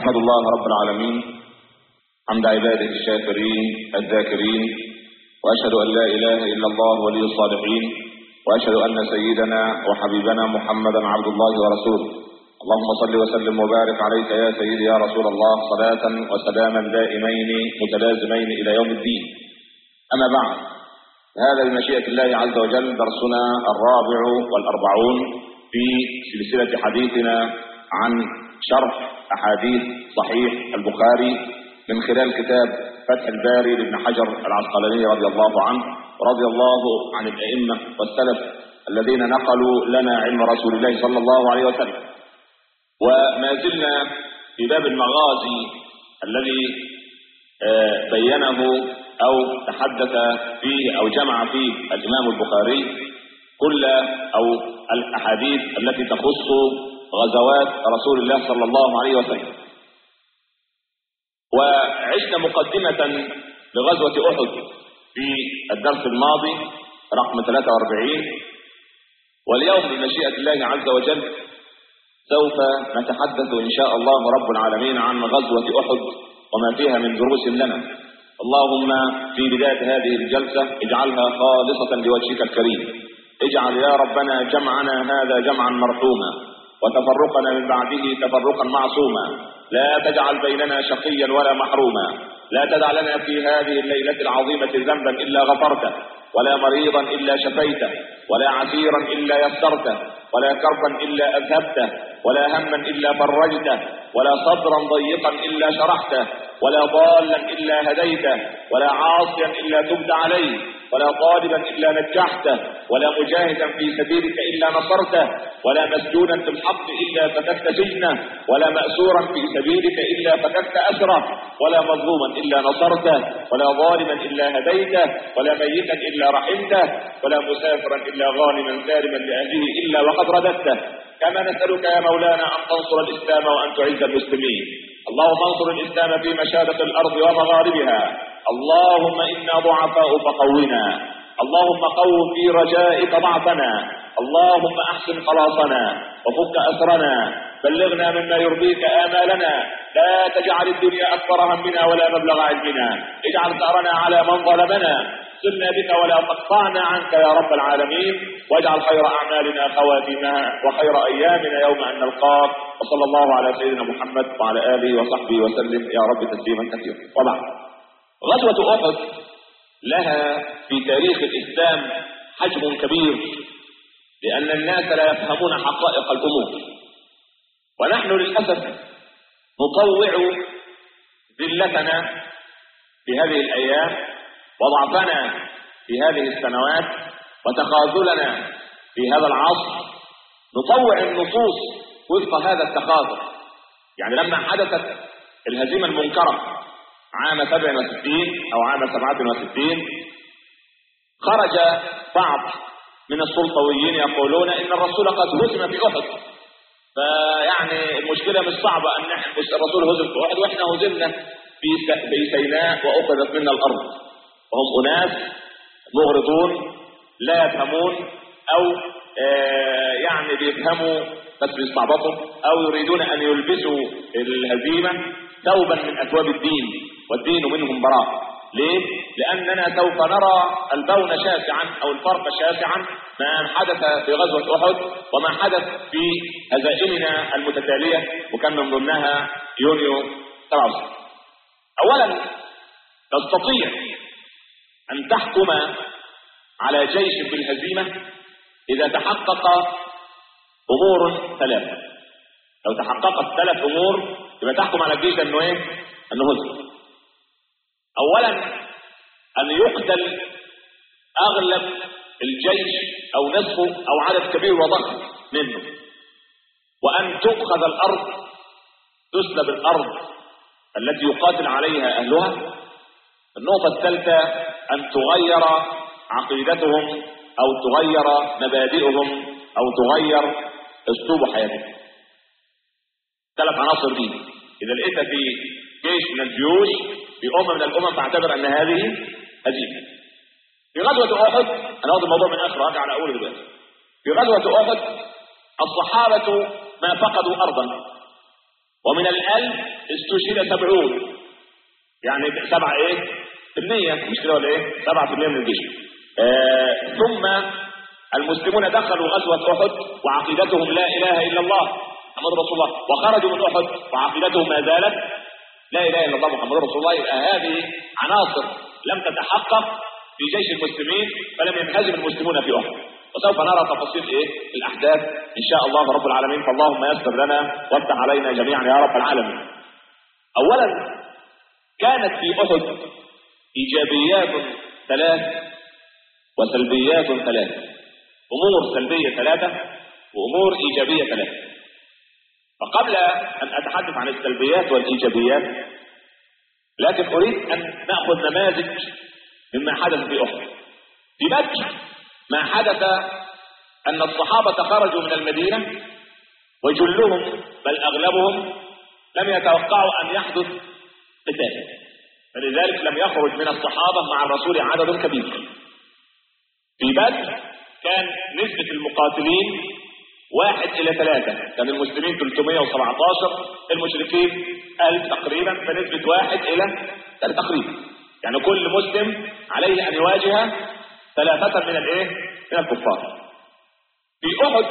أحمد الله رب العالمين حمد عباده الشاكرين الذاكرين وأشهد أن لا إله إلا الله ولي الصالحين وأشهد أن سيدنا وحبيبنا محمدا عبد الله ورسوله اللهم صل وسلم وبارك عليك يا سيدي يا رسول الله صلاة وسلاما دائمين متلازمين إلى يوم الدين أما بعد هذا بمشيئة الله عز وجل درسنا الرابع والأربعون في سلسلة حديثنا عن شرح أحاديث صحيح البخاري من خلال كتاب فتح الباري لابن حجر العسقلاني رضي الله عنه ورضي الله عن الأئمة والسلف الذين نقلوا لنا علم رسول الله صلى الله عليه وسلم وما زلنا في باب المغازي الذي بينه أو تحدث فيه أو جمع فيه الإمام البخاري كل أو الأحاديث التي تخص غزوات رسول الله صلى الله عليه وسلم وعشنا مقدمة لغزوة أحد في الدرس الماضي رقم 43 واليوم بمشيئة الله عز وجل سوف نتحدث إن شاء الله رب العالمين عن غزوة أحد وما فيها من دروس لنا اللهم في بداية هذه الجلسة اجعلها خالصة لوجهك الكريم اجعل يا ربنا جمعنا هذا جمعا مرحوما وتفرقنا من بعده تفرقا معصوما لا تجعل بيننا شقيا ولا محروما لا تدع لنا في هذه الليلة العظيمة ذنبا إلا غفرته ولا مريضا إلا شفيته ولا عسيرا إلا يسرته ولا كربا إلا أذهبته ولا هما إلا فرجته ولا صدرا ضيقا إلا شرحته ولا ضالا إلا هديته ولا عاصيا إلا تبت عليه ولا طالبا إلا نجحته ولا مجاهدا في سبيلك إلا نصرته ولا مسجونا في الحق إلا فككت سجنه ولا مأسورا في سبيلك إلا فككت أسره ولا مظلوما إلا نصرته ولا ظالما إلا هديته ولا ميتا إلا رحمته ولا مسافرا إلا غانما سالما لأهله إلا وقد رددته كما نسألك يا مولانا أن تنصر الإسلام وأن تعز المسلمين اللهم انصر الإسلام في مشارق الأرض ومغاربها اللهم إنا ضعفاء فقونا اللهم قو في رجائك ضعفنا اللهم أحسن خلاصنا وفك أسرنا بلغنا مما يرضيك آمالنا لا تجعل الدنيا أكبر همنا ولا مبلغ علمنا اجعل ثأرنا على من ظلمنا سلنا بك ولا تقطعنا عنك يا رب العالمين واجعل خير أعمالنا خواتمها وخير أيامنا يوم أن نلقاك وصلى الله على سيدنا محمد وعلى آله وصحبه وسلم يا رب تسليما كثيرا وبعد غزوة أحد لها في تاريخ الإسلام حجم كبير لأن الناس لا يفهمون حقائق الأمور ونحن للأسف نطوع ذلتنا في هذه الأيام وضعفنا في هذه السنوات وتخاذلنا في هذا العصر نطوع النصوص وفق هذا التخاذل يعني لما حدثت الهزيمة المنكرة عام 67 أو عام 67 خرج بعض من السلطويين يقولون إن الرسول قد هزم في أحد فيعني المشكلة مش صعبة أن الرسول هزم في أحد وإحنا هزمنا في في سيناء وأخذت منا الأرض وهم أناس مغرضون لا يفهمون أو آه يعني بيفهموا بس بيستعبطوا أو يريدون أن يلبسوا الهزيمة ثوبا من أثواب الدين والدين منهم براء ليه؟ لأننا سوف نرى البون شاسعا أو الفرق شاسعا ما حدث في غزوة أحد وما حدث في هزائمنا المتتالية وكان من ضمنها يونيو 67 أولا تستطيع أن تحكم على جيش بالهزيمة إذا تحقق أمور ثلاثة لو تحققت ثلاث أمور يبقى تحكم على الجيش أنه إيه؟ أنه هزم اولا ان يقتل اغلب الجيش او نصفه او عدد كبير وضخم منه وان تؤخذ الارض تسلب الارض التي يقاتل عليها اهلها النقطه الثالثه ان تغير عقيدتهم او تغير مبادئهم او تغير اسلوب حياتهم ثلاث عناصر دي اذا لقيت في جيش من الجيوش في أمة من الأمم تعتبر أن هذه هزيمة. في غزوة أحد أنا واخد الموضوع من آخر راجع على أول دلوقتي. في غزوة أحد الصحابة ما فقدوا أرضا ومن الألف استشهد سبعون يعني سبعة ايه؟ في المية مش كده ولا ايه؟ سبعة في المية من الجيش آه ثم المسلمون دخلوا غزوة أحد وعقيدتهم لا إله إلا الله محمد رسول الله وخرجوا من أحد وعقيدتهم ما زالت لا إله إلا الله محمد رسول الله يبقى هذه عناصر لم تتحقق في جيش المسلمين فلم ينهزم المسلمون في أحد وسوف نرى تفاصيل ايه الاحداث ان شاء الله رب العالمين فاللهم يسر لنا وافتح علينا جميعا يا رب العالمين اولا كانت في احد ايجابيات ثلاث وسلبيات ثلاث امور سلبيه ثلاثه وامور ايجابيه ثلاثه فقبل ان اتحدث عن السلبيات والايجابيات لكن اريد ان ناخذ نماذج مما حدث في احد في بدر ما حدث أن الصحابة خرجوا من المدينة وجلهم بل أغلبهم لم يتوقعوا أن يحدث قتال فلذلك لم يخرج من الصحابة مع الرسول عدد كبير في بدر كان نسبة المقاتلين واحد إلى ثلاثة كان المسلمين 317 المشركين 1000 تقريبا فنسبة واحد إلى تقريبا يعني كل مسلم عليه أن يواجه ثلاثة من الايه؟ من الكفار. في أحد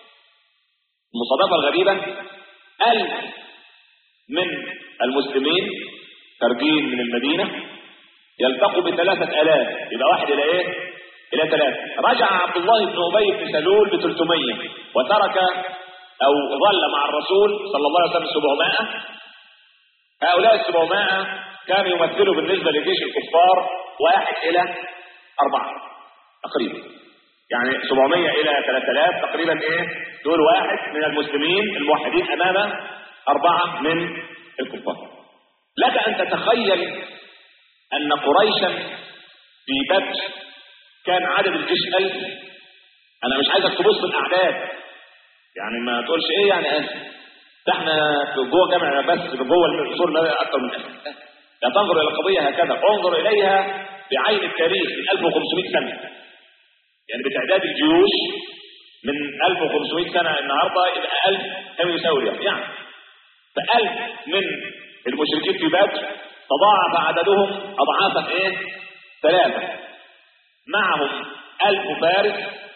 المصادفة الغريبة ألف من المسلمين خارجين من المدينة يلتقوا بثلاثة آلاف يبقى واحد إلى إيه؟ إلى ثلاثة رجع عبد الله بن أبي بن سلول ب 300 وترك أو ظل مع الرسول صلى الله عليه وسلم 700 هؤلاء ال 700 كانوا يمثلوا بالنسبة لجيش الكفار واحد إلى أربعة تقريبا يعني 700 إلى 3000 تقريبا إيه دول واحد من المسلمين الموحدين أمام أربعة من الكفار لك أن تتخيل أن قريشا في بدر كان عدد الجيش ألف أنا مش عايزك تبص الأعداد يعني ما تقولش إيه يعني ألف ده احنا جوه جامع بس جوه السور أكثر من ألف لا تنظر إلى القضية هكذا انظر إليها بعين التاريخ من 1500 سنة يعني بتعداد الجيوش من 1500 سنة النهاردة يبقى 1000 كم يساوي اليوم يعني ف1000 من المشركين في بدر تضاعف عددهم أضعافا إيه؟ ثلاثة معهم 1000 فارس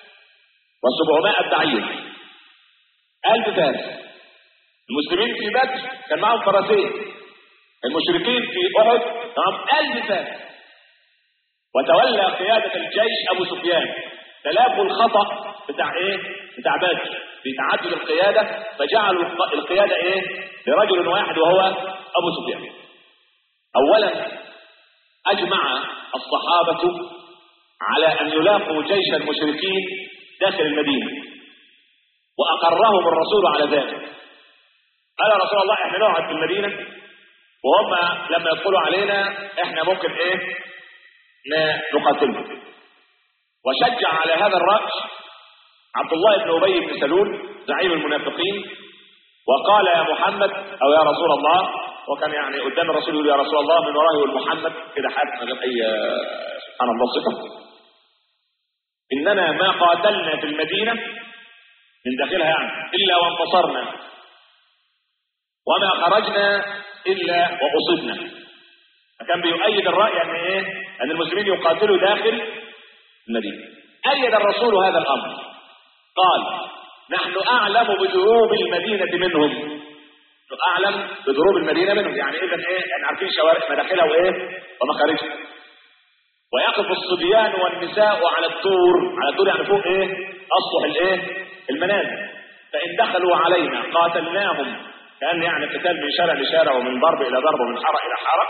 و700 بعير 1000 فارس المسلمين في بدر كان معهم فرسين المشركين في أحد معهم 1000 فارس وتولى قيادة الجيش أبو سفيان تلافوا الخطأ بتاع إيه؟ بتاع بدر في تعدد القيادة فجعلوا القيادة إيه؟ لرجل واحد وهو أبو سفيان. أولا أجمع الصحابة على أن يلاقوا جيش المشركين داخل المدينة وأقرهم الرسول على ذلك. قال يا رسول الله احنا نقعد في المدينة وهم لما يدخلوا علينا احنا ممكن ايه نقاتلهم وشجع على هذا الرأي عبد الله بن أبي بن سلول زعيم المنافقين وقال يا محمد أو يا رسول الله وكان يعني قدام الرسول يقول يا رسول الله من وراه يقول محمد كده حاجة من أي سبحان الله صفة إننا ما قاتلنا في المدينة من داخلها يعني إلا وانتصرنا وما خرجنا إلا وأصبنا فكان بيؤيد الرأي أن إيه؟ أن المسلمين يقاتلوا داخل المدينة أيد الرسول هذا الأمر قال نحن أعلم بدروب المدينة منهم نحن أعلم بدروب المدينة منهم يعني إذا إيه احنا عارفين شوارع مداخلها وإيه ومخارجها ويقف الصبيان والنساء على الدور على الدور يعني فوق إيه أسطح الإيه المنازل فإن دخلوا علينا قاتلناهم كان يعني قتال من شارع لشارع ومن ضرب إلى ضرب ومن حارة إلى حارة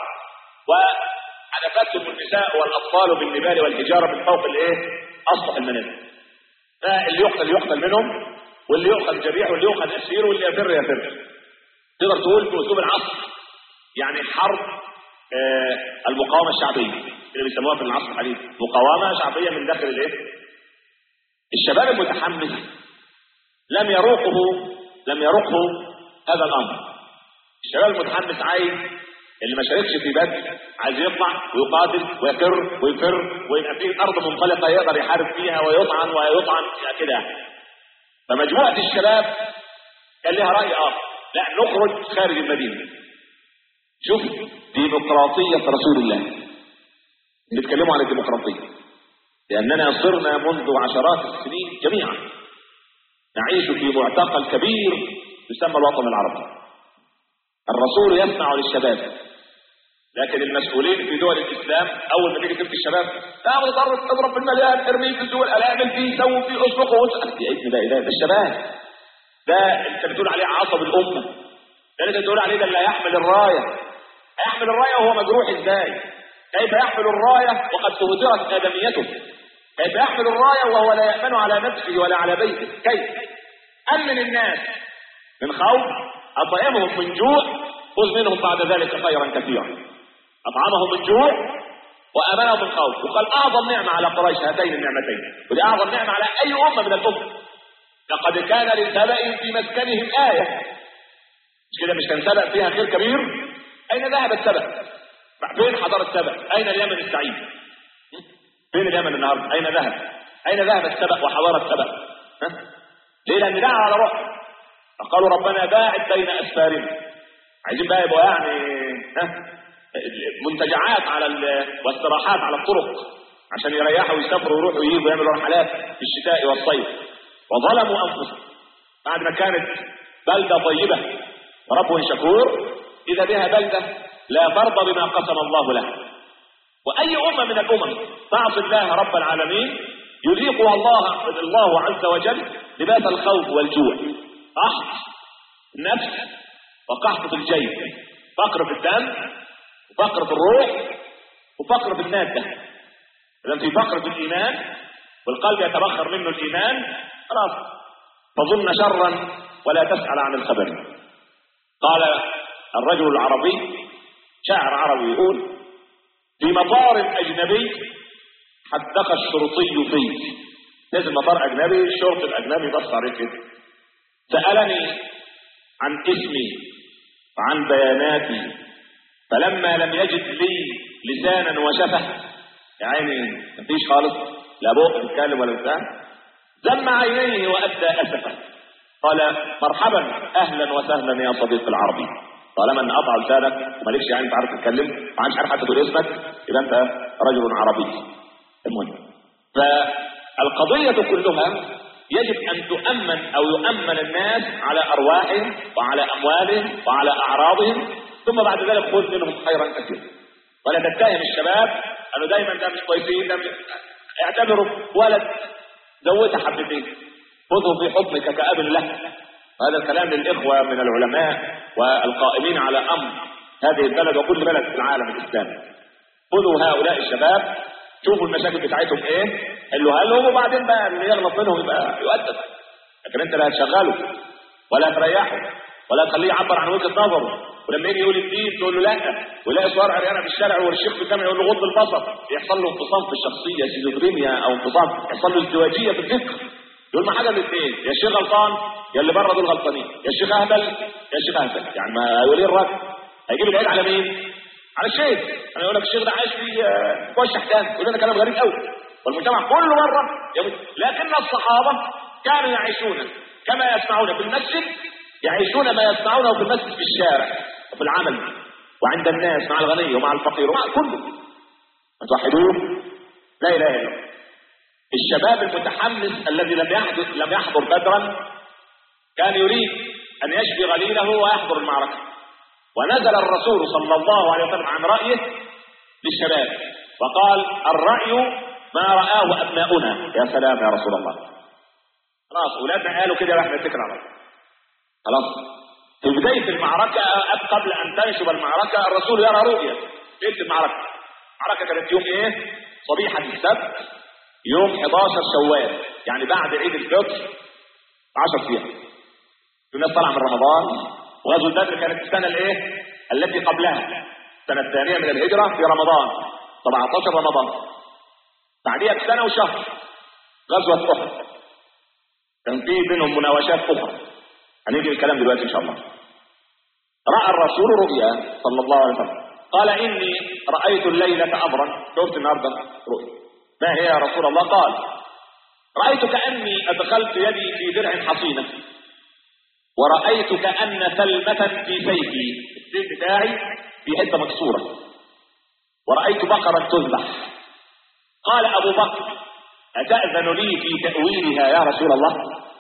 وحدفتهم النساء والأطفال بالنبال والحجارة من فوق الإيه أسطح المنازل فاللي يقتل يقتل منهم واللي يؤخذ جريح واللي يؤخذ أسير واللي يفر يفر تقدر تقول بأسلوب العصر يعني حرب آه المقاومة الشعبية اللي بيسموها في العصر الحديث مقاومة شعبية من داخل الايه الشباب المتحمس لم يروقه لم يروقه هذا الامر الشباب المتحمس عايز اللي ما شاركش في بدر عايز يطلع ويقاتل ويفر ويفر ويبقى فيه ارض منطلقه يقدر يحارب فيها ويطعن ويطعن كده فمجموعه الشباب كان لها راي اخر لا نخرج خارج المدينة شوف ديمقراطية رسول الله بيتكلموا عن الديمقراطية لأننا صرنا منذ عشرات السنين جميعا نعيش في معتقل كبير يسمى الوطن العربي الرسول يسمع للشباب لكن المسؤولين في دول الاسلام اول ما تيجي تفتي الشباب لا متطرف تضرب في المليان ارمي في الدول الا اعمل فيه سوي فيه اسبقه واسال يا ابني ده اله ده الشباب ده انت بتقول عليه عصب الامه ده اللي بتقول عليه ده اللي هيحمل الرايه هيحمل الرايه وهو مجروح ازاي كيف يحمل الرايه وقد تهدرت ادميته كيف يحمل الرايه وهو لا يامن على نفسه ولا على بيته كيف امن الناس من خوف اطعمهم من جوع خذ منهم بعد ذلك خيرا كثيرا أطعمهم من جوع وأمنهم من خوف وقال أعظم نعمة على قريش هاتين النعمتين ودي أعظم نعمة على أي أمة من الأمم لقد كان لسبأ في مسكنهم آية مش كده مش كان سبأ فيها خير كبير أين ذهب السبأ فين حضارة سبأ أين اليمن السعيد فين اليمن النهارده أين ذهب أين ذهب السبأ وحضارة سبأ ها؟ ليه لأن دعا على روح فقالوا ربنا باعد بين أسفارنا عايزين بقى يبقوا يعني ها منتجعات على واستراحات على الطرق عشان يريحوا ويسافروا ويروحوا ويجوا ويعملوا رحلات في الشتاء والصيف وظلموا انفسهم بعد ما كانت بلده طيبه ورب شكور اذا بها بلده لا ترضى بما قسم الله لها واي امه من الامم تعصي الله رب العالمين يذيقها الله الله عز وجل لباس الخوف والجوع قحط النفس وقحط في الجيب فقر في الدم فقر في الروح وفقر في المادة إذا في فقر في الإيمان والقلب يتبخر منه الإيمان خلاص تظن شرا ولا تسأل عن الخبر قال الرجل العربي شاعر عربي يقول في مطار أجنبي حدق الشرطي في نزل مطار أجنبي الشرطي الأجنبي بص عليه كده سألني عن اسمي وعن بياناتي فلما لم يجد لي لسانا وشفه يعني مفيش خالص لا بق يتكلم ولا بتاع زم عينيه وابدى اسفا قال مرحبا اهلا وسهلا يا صديقي العربي طالما ان قطع لسانك ومالكش يعني انت عارف تتكلم ما عادش عارف حتى تقول اسمك يبقى انت رجل عربي المهم فالقضيه كلها يجب ان تؤمن او يؤمن الناس على ارواحهم وعلى اموالهم وعلى اعراضهم ثم بعد ذلك خذ منهم خيرا كثيرا ولا تتهم الشباب انه دايما ده مش كويسين ده مش... اعتبره ولد زودها حبتين خذه في حكمك كأب له هذا الكلام للإخوة من العلماء والقائمين على أمر هذه البلد وكل بلد في العالم الإسلامي خذوا هؤلاء الشباب شوفوا المشاكل بتاعتهم ايه حلوها لهم وبعدين بقى اللي يغلط منهم يبقى يؤدب لكن انت لا هتشغله ولا تريحه ولا تخليه يعبر عن وجهه نظره ولما يجي يقول الدين تقول له لا ويلاقي صور عريانه في الشارع والشيخ في الجامع يقول له غض البصر يحصل له انفصام في الشخصيه شيزوفرينيا او انفصام يحصل له ازدواجيه في الفكر يقول ما حاجه من الاثنين يا الشيخ غلطان يا اللي بره دول غلطانين يا الشيخ اهبل يا الشيخ اهبل يعني ما يقول ايه الراجل هيجيب العيد على مين؟ على الشيخ انا يقول لك الشيخ ده عايش في وش احكام يقول لنا كلام غريب قوي والمجتمع كله مره يقول لكن الصحابه كانوا يعيشون كما يسمعون في المسجد يعيشون ما يسمعونه في المسجد في الشارع وفي العمل وعند الناس مع الغني ومع الفقير ومع كله توحدوه لا اله الا الله الشباب المتحمس الذي لم يحدث لم يحضر بدرا كان يريد ان يشفي غليله ويحضر المعركه ونزل الرسول صلى الله عليه وسلم عن رايه للشباب وقال الراي ما رآه ابناؤنا يا سلام يا رسول الله خلاص اولادنا قالوا كده واحنا نتكل على الله خلاص في بداية المعركة قبل أن تنشب المعركة الرسول يرى رؤية ليلة المعركة المعركة كانت يوم إيه؟ صبيحة السبت يوم 11 شوال يعني بعد عيد الفطر 10 أيام الناس طالعة من رمضان وغزوة بدر كانت السنة الإيه؟ التي قبلها السنة الثانية من الهجرة في رمضان 17 رمضان بعديها بسنة وشهر غزوة أحد كان في بينهم مناوشات أخرى هنيجي الكلام دلوقتي ان شاء الله راى الرسول رؤيا صلى الله عليه وسلم قال اني رايت الليله امرا شفت النهارده رؤيا ما هي يا رسول الله قال رايت كاني ادخلت يدي في درع حصينه ورأيت كأن ثلمة في سيفي السيف بتاعي في حتة مكسورة ورأيت بقرا تذبح قال أبو بكر أتأذن لي في تأويلها يا رسول الله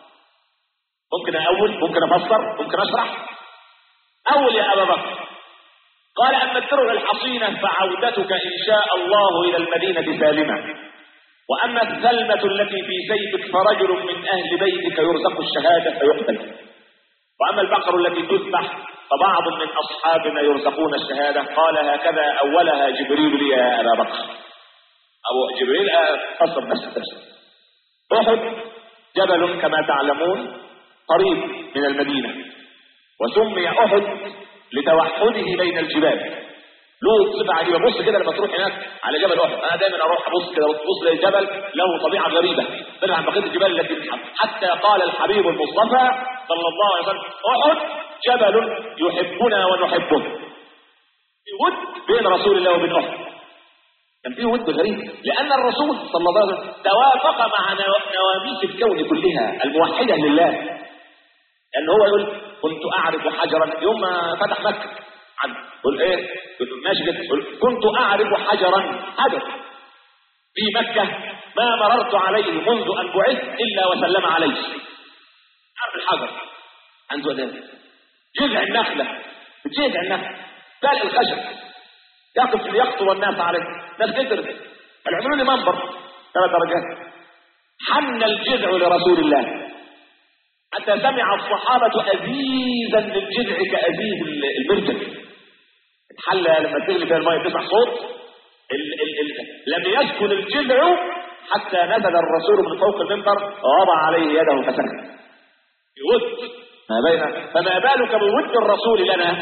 ممكن أول ممكن أفسر ممكن أشرح أول يا أبا بكر قال أما الدرع الحصينة فعودتك إن شاء الله إلى المدينة سالمة وأما الثلمة التي في سيفك فرجل من أهل بيتك يرزق الشهادة فيقتل وأما البقر التي تذبح فبعض من أصحابنا يرزقون الشهادة قال هكذا أولها جبريل لي يا أبا بكر أبو جبريل فسر نفس التفسير أحد جبل كما تعلمون قريب من المدينة وسمي أحد لتوحده بين الجبال له صفة عجيبة بص كده لما تروح هناك على جبل أحد أنا دايما أروح أبص كده بص للجبل له طبيعة غريبة طلع عن بقية الجبال التي تتحب حتى قال الحبيب المصطفى صلى الله عليه وسلم أحد جبل يحبنا ونحبه في ود بين رسول الله وبين أحد كان فيه ود غريب لأن الرسول صلى الله عليه وسلم توافق مع نواميس الكون كلها الموحدة لله لأن هو يقول كنت أعرف حجرا يوم ما فتح مكة عنه يقول إيه يقول ماشي كده يقول كنت أعرف حجرا حجر في مكة ما مررت عليه منذ أن بعثت إلا وسلم عليه عارف الحجر عنده أداة جذع النخلة جذع النخلة تلقى الخشب يقف ليخطب الناس عليه ناس كتر العملوا لي منبر ثلاث درجات حن الجذع لرسول الله حتى سمع الصحابة أزيزا للجذع كأزيز المرجل الحلة لما تغلي فيها الماء تسمع صوت ال ال ال لم يسكن الجذع حتى نزل الرسول من فوق المنبر ووضع عليه يده فسكت بود ما بين فما بالك بود الرسول لنا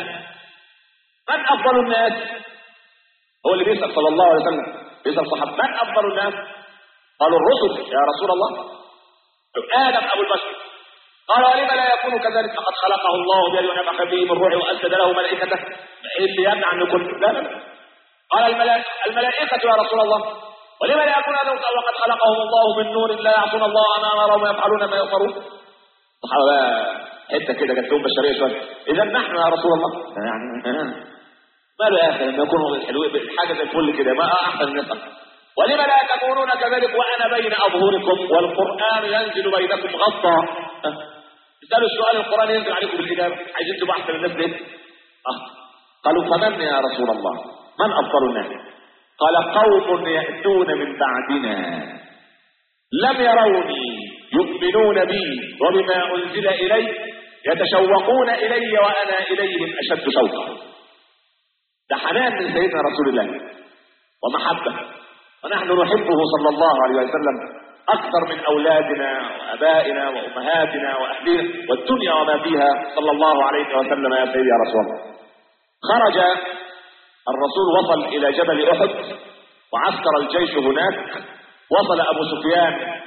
من أفضل الناس هو اللي بيسأل صلى الله عليه وسلم بيسأل الصحابة من أفضل الناس قالوا الرسل يا رسول الله آدم أبو البشر قال ولم لا يكون كذلك فقد خلقه الله بيده ونفخ به من روحه وأسجد له ملائكته إيه اللي يمنع أن يكون لا لا قال الملائكة, الملائكة يا رسول الله ولم لا يكون هذا وقد خلقهم الله من نور لا يعصون الله ما أمرهم ويفعلون ما يؤمرون الصحابة بقى حتة كده جت لهم بشرية شوية إذا نحن يا رسول الله يعني ما له يا أخي لما يكونوا حلوين حاجة زي الفل كده ما أحسن الناس ولم لا تكونون كذلك وأنا بين أظهركم والقرآن ينزل بينكم غصا اسألوا السؤال القرآن ينزل عليكم بالإجابة عايزين تبقوا أحسن الناس ليه؟ آه. قالوا فمن يا رسول الله من أفضل الناس قال قوم يأتون من بعدنا لم يروني يؤمنون بي وبما أنزل إلي يتشوقون إلي وأنا إليهم أشد شوقا ده حنان من سيدنا رسول الله ومحبة ونحن نحبه صلى الله عليه وسلم أكثر من أولادنا وأبائنا وأمهاتنا وأهلنا والدنيا وما فيها صلى الله عليه وسلم يا سيدي يا رسول الله خرج الرسول وصل إلى جبل أحد وعسكر الجيش هناك وصل أبو سفيان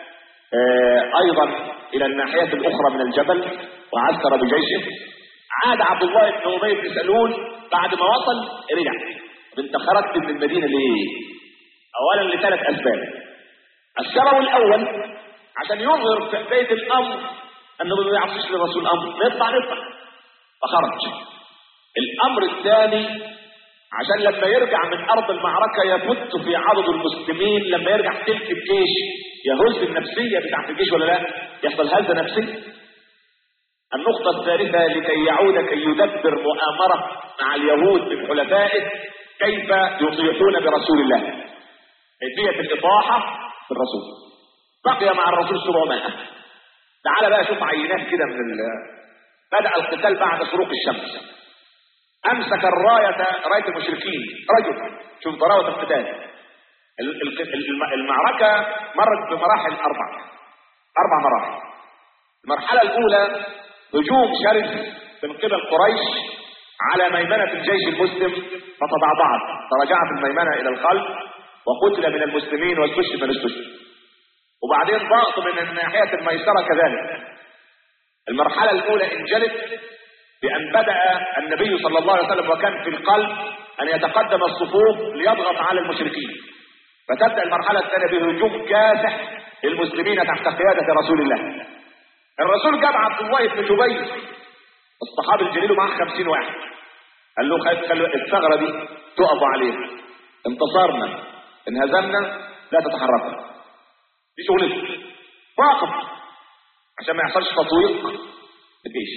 أيضا إلى الناحية الأخرى من الجبل وعسكر بجيشه عاد عبد الله بن أبي بن سلول بعد ما وصل رجع انت خرجت من المدينة ليه؟ أولا لثلاث أسباب السبب الأول عشان يظهر في بداية الأمر أنه ما بيعصيش للرسول أمر نطلع نطلع فخرج الأمر الثاني عشان لما يرجع من أرض المعركة يفت في عدد المسلمين لما يرجع تلك الجيش يهز النفسية بتاعت الجيش ولا لا يحصل هزة نفسية النقطة الثالثة لكي يعود كي يدبر مؤامرة مع اليهود من حلفائه كيف يطيحون برسول الله كيفية الإطاحة بالرسول بقي مع الرسول 700 تعال بقى شوف عينات كده من ال... بدأ القتال بعد شروق الشمس أمسك الراية راية المشركين رجل شوف ضراوة القتال المعركة مرت بمراحل أربع أربع مراحل المرحلة الأولى هجوم شرس من قبل قريش على ميمنة الجيش المسلم فتضعضعت فرجعت الميمنة إلى الخلف وقتل من المسلمين واستشهد من استشهد وبعدين ضغط من الناحية الميسرة كذلك المرحلة الأولى انجلت بأن بدأ النبي صلى الله عليه وسلم وكان في القلب أن يتقدم الصفوف ليضغط على المشركين فتبدأ المرحلة الثانية بهجوم كاسح للمسلمين تحت قيادة رسول الله الرسول جاب عبد الله بن جبير الصحابي الجليل معاه خمسين واحد قال له خل- خلوا الثغرة دي تقفوا عليها انتصرنا انهزمنا لا تتحركوا دي شغلتك واقف عشان ما يحصلش تطويق الجيش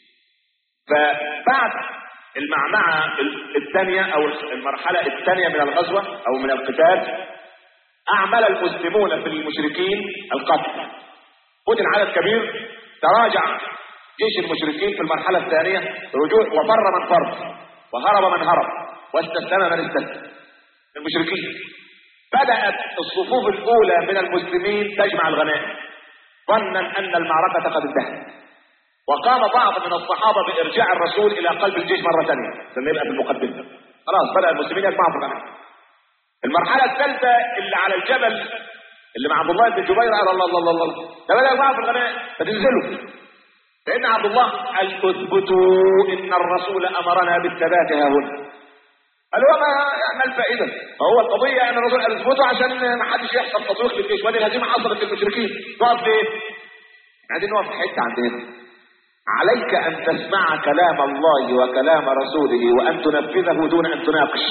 فبعد المعمعة الثانية أو المرحلة الثانية من الغزوة أو من القتال أعمل المسلمون في المشركين القتل قتل عدد كبير تراجع جيش المشركين في المرحلة الثانية رجوع وفر من فر وهرب من هرب واستسلم من استسلم المشركين بدأت الصفوف الأولى من المسلمين تجمع الغنائم ظنا أن المعركة قد انتهت وقام بعض من الصحابة بإرجاع الرسول إلى قلب الجيش مرة ثانية عشان يبقى في المقدمة خلاص بدأ المسلمين يجمعوا في الغنائم المرحلة الثالثة اللي على الجبل اللي مع عبد الله بن جبير قال الله الله الله الله ده بدأ يجمعوا في الغنائم فتنزلوا لأن عبد الله قال اثبتوا إن الرسول أمرنا بالثبات ها هنا قال هو ما ما الفائدة؟ ما هو القضية أن الرسول قال اثبتوا عشان ما حدش يحصل تطويق للجيش وادي الهزيمة حصلت للمشركين نقف ليه؟ عايزين نقف في حتة عندنا عليك أن تسمع كلام الله وكلام رسوله وأن تنفذه دون أن تناقش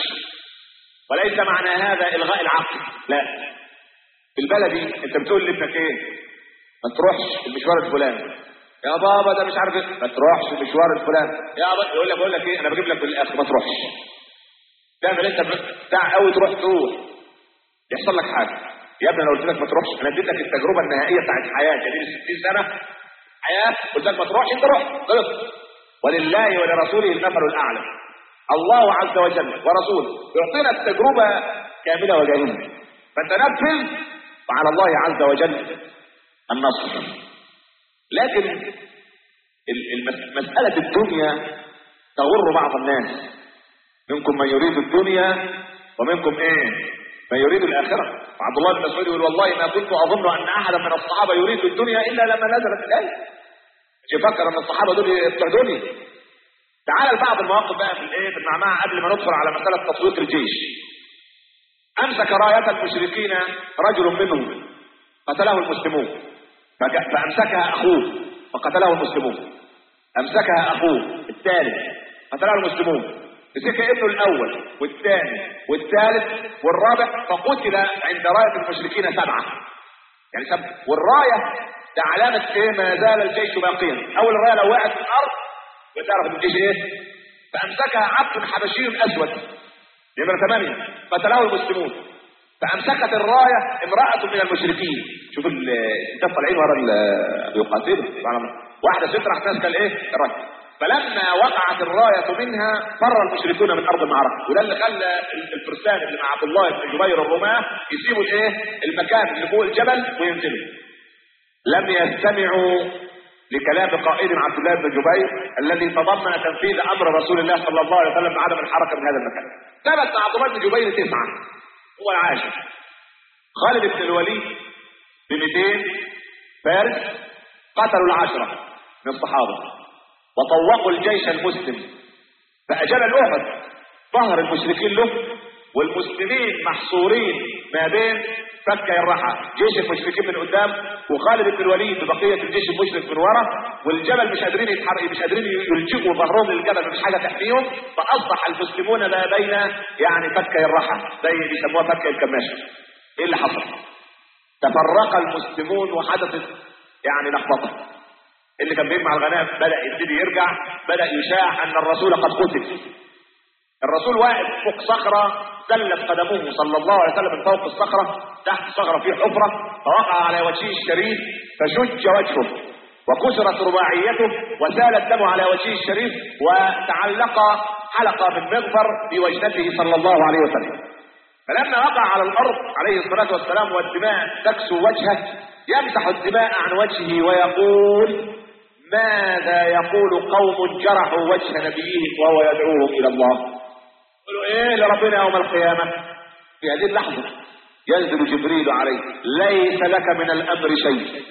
وليس معنى هذا إلغاء العقل لا في البلدي أنت بتقول لابنك إيه ما تروحش المشوار الفلاني يا بابا ده مش عارف إيه ما تروحش المشوار الفلاني يا بابا يقول لك بقول لك إيه أنا بجيب لك في الآخر ما تروحش تعمل أنت بتاع قوي تروح تروح يحصل لك حاجة يا ابني انا قلت لك ما تروحش انا اديت لك التجربه النهائيه بتاعت حياتي دي 60 سنه حياه قلت لك ما تروحش انت روح خلص ولله ولرسوله المثل الاعلى الله عز وجل ورسوله يعطينا التجربه كامله وجاهزه فانت نفذ وعلى الله عز وجل النصر لكن ال- المس- مساله الدنيا تغر بعض الناس منكم من يريد الدنيا ومنكم ايه من يريد الاخره وعبد الله بن مسعود يقول والله ما كنت اظن ان احدا من الصحابه يريد الدنيا الا لما نزلت الايه مش يفكر ان الصحابه دول بتوع دنيا تعال لبعض المواقف بقى في الايه في المعمعه قبل ما ندخل على مساله تسويق الجيش امسك رايه المشركين رجل منهم قتله المسلمون فج- فامسكها اخوه فقتله المسلمون امسكها اخوه الثالث قتله المسلمون مسك ابنه الاول والثاني والثالث والرابع فقتل عند رايه المشركين سبعه يعني سبعه والرايه ده علامه ايه ما زال الجيش باقيا اول الرايه لو وقعت في الارض بتعرف ان الجيش ايه فامسكها عبد حبشي اسود نمره ثمانيه قتله المسلمون فامسكت الرايه امراه من المشركين شوف ال- الستات طالعين ورا ال- بيقاتلوا سبحان الله. واحده ست راحت ماسكه الايه الرايه فلما وقعت الرايه منها فر المشركون من ارض المعركه وده اللي خلى ال- الفرسان اللي مع عبد الله بن جبير الرماه يسيبوا الايه المكان اللي فوق الجبل وينزلوا لم يستمعوا لكلام قائد عبد الله بن جبير الذي تضمن تنفيذ امر رسول الله صلى الله عليه وسلم بعدم الحركه من هذا المكان. ثبت مع عبد الله بن جبير تسعه هو العاشر. خالد بن الوليد ب 200 فارس قتلوا العشره من الصحابه وطوقوا الجيش المسلم فاجل احد ظهر المشركين له والمسلمين محصورين ما بين فكة الرحى جيش المشركين من قدام وخالد بن الوليد ببقية الجيش المشرك من ورا والجبل مش قادرين يتحرك مش قادرين يلجئوا ظهرهم للجبل مفيش حاجة تحميهم فأصبح المسلمون ما بين يعني فكة الرحى زي بيسموها فكة الكماشة ايه اللي حصل؟ تفرق المسلمون وحدثت يعني لخبطة اللي كان بيجمع الغنائم بدأ يبتدي يرجع بدأ يشاع أن الرسول قد قتل الرسول واقف فوق صخرة زلت قدمه صلى الله عليه وسلم من فوق الصخرة تحت الصخرة في حفرة فوقع على وجهه الشريف فشج وجهه وكسرت رباعيته وسال الدم على وجهه الشريف وتعلق حلقة من مغفر في وجنته صلى الله عليه وسلم فلما وقع على الأرض عليه الصلاة والسلام والدماء تكسو وجهه يمسح الدماء عن وجهه ويقول ماذا يقول قوم جرحوا وجه نبيهم وهو يدعوهم إلى الله يقولوا ايه لربنا يوم القيامة في هذه اللحظة ينزل جبريل عليه ليس لك من الامر شيء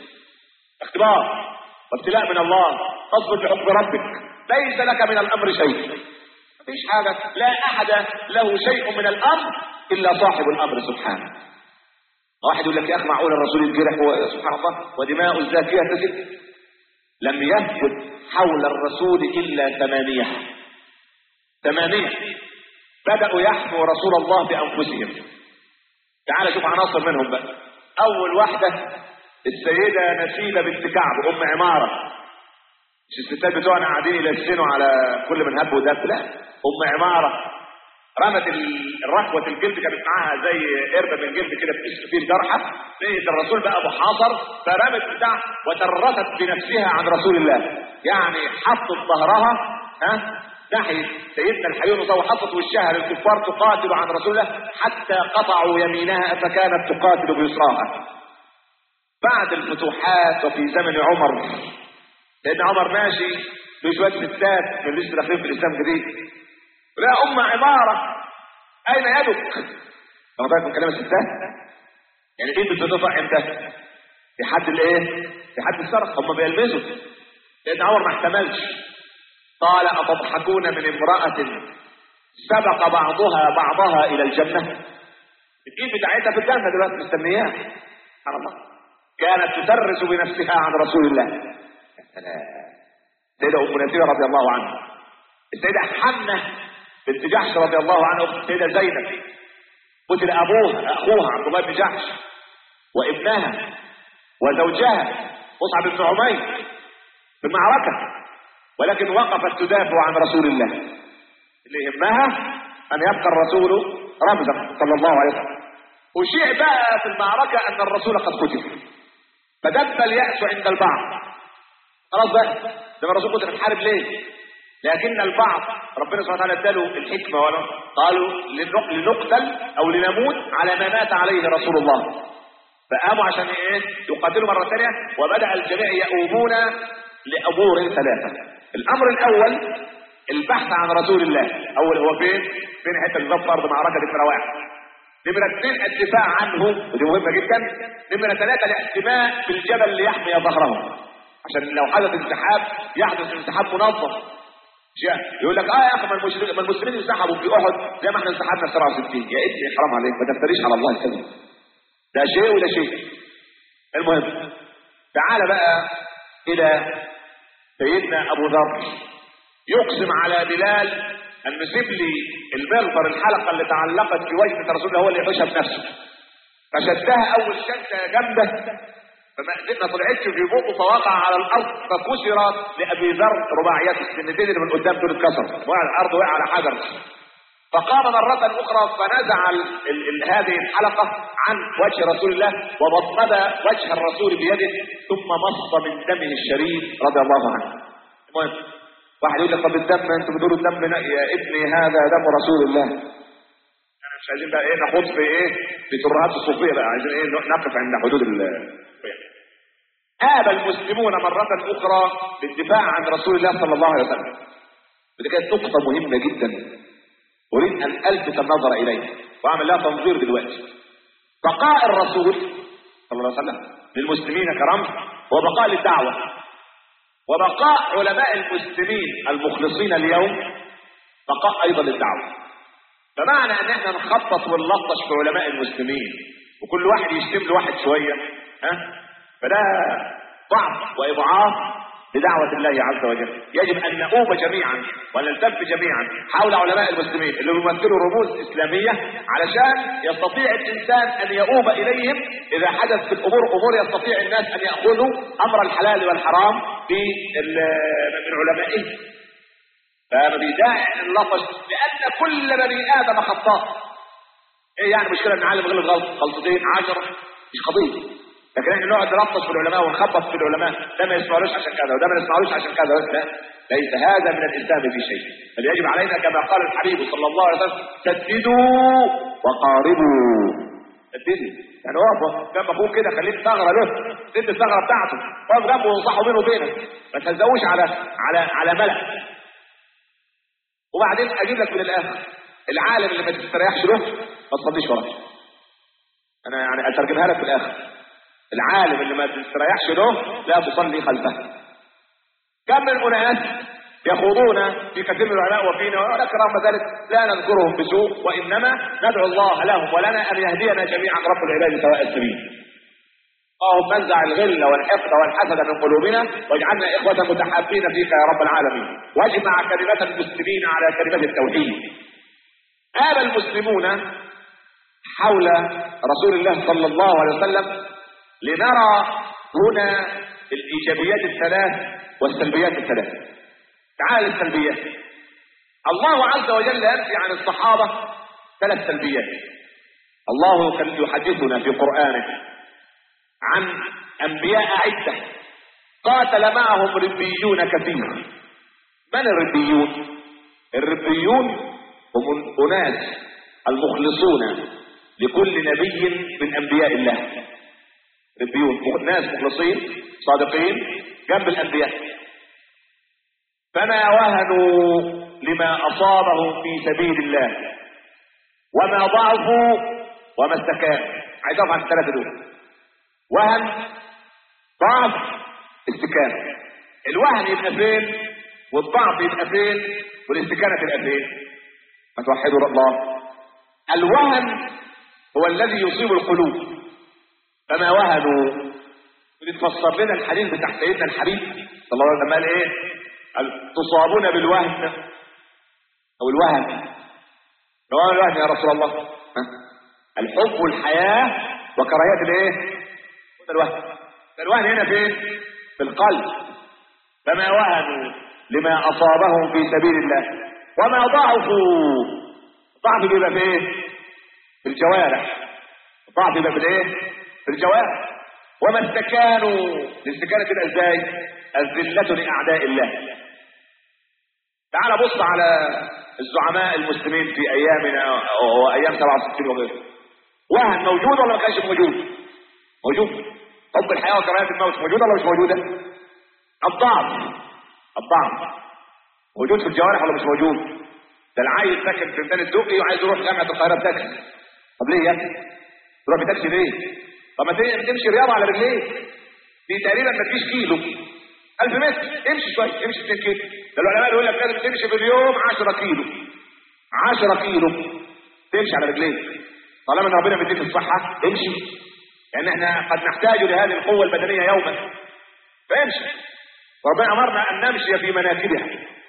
اختبار وابتلاء من الله تصبر بحكم ربك ليس لك من الامر شيء مفيش حاجة لا احد له شيء من الامر الا صاحب الامر سبحانه واحد يقول لك يا اخي معقول الرسول يتجرح و- سبحان الله ودماء الزاكية تسد لم يثبت حول الرسول إلا ثمانية ثمانية بدأوا يحموا رسول الله بأنفسهم تعال شوف عناصر منهم بقى أول واحدة السيدة نسيبة بنت كعب أم عمارة مش الستات بتوعنا قاعدين يلسنوا على كل من هب ودب لا أم عمارة رمت ال- الركوة الجلد كانت معاها زي قربة من جلد كده في فيه جرحة لقيت الرسول بقى محاصر فرمت بتاع وترست بنفسها عن رسول الله يعني حطت ظهرها ها ناحية سيدنا الحيون وحطت وشها للكفار تقاتل عن رسول الله حتى قطعوا يمينها فكانت تقاتل بيسراها بعد الفتوحات وفي زمن عمر لأن عمر ماشي بشوية ستات من لسه داخلين في الإسلام جديد لا أم عمارة أين يدك؟ واخد بالك من كلام الستات؟ يعني ايه بتتطع امتى؟ في حد الايه؟ في حد السرق هم بيلبسوا لأن عمر ما احتملش قال أتضحكون من امرأة سبق بعضها بعضها إلى الجنة؟ الإيد بتاعتها في الجنة دلوقتي مستنياها سبحان الله كانت تدرس بنفسها عن رسول الله سيدة أم نسيرة رضي الله عنها السيدة حنة بنت جحش رضي الله عنها السيدة زينب قتل أبوها أخوها عبد الله بن جحش وابنها وزوجها مصعب بن عمير في المعركة ولكن وقفت تدافع عن رسول الله اللي يهمها أن يبقى الرسول رمزا صلى الله عليه وسلم وشيع بقى في المعركة أن الرسول قد قتل فدب اليأس عند البعض خلاص بقى ده الرسول قتل الحارب ليه؟ لكن البعض ربنا سبحانه وتعالى اداله الحكمة ولا قالوا لنق- لنقتل أو لنموت على ما مات عليه رسول الله فقاموا عشان ايه يقاتلوا مرة ثانية وبدأ الجميع يؤوبون لأمور ثلاثة الأمر الأول البحث عن رسول الله أول هو فين؟ فين حتة بالظبط أرض معركة نمرة واحد نمرة اثنين الدفاع عنه ودي مهمة جدا نمرة ثلاثة الاحتماء بالجبل ليحمي ظهرهم عشان لو حدث انسحاب يحدث انسحاب منظم جاء يقول لك اه يا اخي ما المسلمين ما المسلمين انسحبوا في احد زي ما احنا انسحبنا في 67 يا ابني حرام عليك ما تفتريش على الله الكذب ده شيء وده شيء المهم تعال بقى الى سيدنا ابو ذر يقسم على بلال ان نسيب لي المغفر الحلقه اللي تعلقت في وجه رسول الله هو اللي يحوشها بنفسه فشدها اول شده جامده فما ما طلعتش في بقه فوقع على الارض فكسرت لابي ذر رباعيات السنتين اللي من قدام دول اتكسر وقع على الارض وقع على حجر فقام مرة أخرى فنزع ال ال ال هذه الحلقة عن وجه رسول الله وضمد وجه الرسول بيده ثم مص من دمه الشريف رضي الله عنه. المهم واحد يقول لك طب الدم انتوا بتقولوا الدم لا يا ابني هذا دم رسول الله. يعني مش عايزين بقى ايه نخوض في ايه في ترهات الصوفيه بقى عايزين ايه نقف عند حدود ال آب المسلمون مرة أخرى للدفاع عن رسول الله صلى الله عليه وسلم. ودي كانت نقطة مهمة جدا أريد أن ألفت النظر إليه وأعمل لها تنظير دلوقتي بقاء الرسول صلى الله عليه وسلم للمسلمين كرمز هو بقاء للدعوة وبقاء علماء المسلمين المخلصين اليوم بقاء أيضا للدعوة فمعنى أن احنا نخطط ونلطش في علماء المسلمين وكل واحد يشتم له واحد شوية ها فده ضعف وإضعاف لدعوة الله عز وجل يجب أن نؤوب جميعا ونلتف جميعا حول علماء المسلمين اللي بيمثلوا رموز إسلامية علشان يستطيع الإنسان أن يؤوب إليهم إذا حدث في الأمور أمور يستطيع الناس أن يأخذوا أمر الحلال والحرام في من علمائهم فما بيداعي اللطش لأن كل بني آدم خطاء إيه يعني مشكلة إن عالم غلط غلط غلطتين عشرة مش قضية لكن احنا نقعد نلطش في العلماء ونخبط في العلماء ده ما يسمعلوش عشان كذا وده ما يسمعلوش عشان كذا لا ليس هذا من الاسلام في شيء بل يجب علينا كما قال الحبيب صلى الله عليه وسلم سددوا وقاربوا سددوا يعني اقف جنب اخوك كده خليك ثغره له سد الثغره بتاعته اقف جنبه وانصحه بينه وبينك ما تهزقوش على على على ملأ وبعدين اجيب لك من الاخر العالم اللي ما تستريحش له ما تصليش وراه انا يعني اترجمها لك في الاخر العالم اللي ما تستريحش له لا تصلي خلفه كم من اناس يخوضون في كثير من العلماء وفينا ولكن رغم ذلك لا نذكرهم بسوء وانما ندعو الله لهم ولنا ان يهدينا جميعا رب العباد سواء السبيل اللهم انزع الغل والحقد والحسد من قلوبنا واجعلنا اخوة متحابين فيك يا رب العالمين واجمع كلمة المسلمين على كلمة التوحيد آب المسلمون حول رسول الله صلى الله عليه وسلم لنرى هنا الايجابيات الثلاث والسلبيات الثلاث تعال السلبيات الله عز وجل ينفي عن الصحابة ثلاث سلبيات الله يحدثنا في قرآنه عن أنبياء عدة قاتل معهم ربيون كثير من الربيون الربيون هم أناس المخلصون لكل نبي من أنبياء الله ربيون ناس مخلصين صادقين جنب الأنبياء فما وهنوا لما أصابهم في سبيل الله وما ضعفوا وما استكانوا عايز أعرف عن الثلاثة دول وهن ضعف استكانة الوهن يبقى فين والضعف يبقى فين والاستكانة تبقى فين ما توحدوا الله الوهن هو الذي يصيب القلوب فما وهنوا بتفسر لنا الحديث بتاع سيدنا الحبيب صلى الله عليه وسلم قال ايه قال تصابون بالوهن او الوهن هو الوهن يا رسول الله ها؟ الحب والحياة وكراهية الايه ده الوهن ده الوهن هنا فين في القلب فما وهنوا لما اصابهم في سبيل الله وما ضعفوا ضعف بيبقى في ايه في الجوارح ضعف يبقى في الايه في الجوارح وما استكانوا الاستكانة تبقى ازاي الذلة لأعداء الله تعال بص على الزعماء المسلمين في ايامنا وايام 67 وغيره وهن موجود ولا ما كانش موجود موجود حب الحياة وكراهية الموت موجودة ولا مش موجودة الضعف الضعف موجود في الجوارح ولا مش موجود ده العيل ساكن في ميدان الدقي وعايز يروح جامعة القاهرة بتاكسي طب ليه يا ابني تروح بتاكسي ليه طب ما تمشي رياضة على رجليك دي تقريبا ما تجيش كيلو 1000 متر امشي شوية امشي 2 كيلو ده العلماء يقول لك لازم تمشي في اليوم 10 كيلو 10 كيلو تمشي على رجليك طالما ان ربنا مديك الصحة امشي لان احنا قد نحتاج لهذه القوة البدنية يوما فامشي وربنا امرنا ان نمشي في مناكبها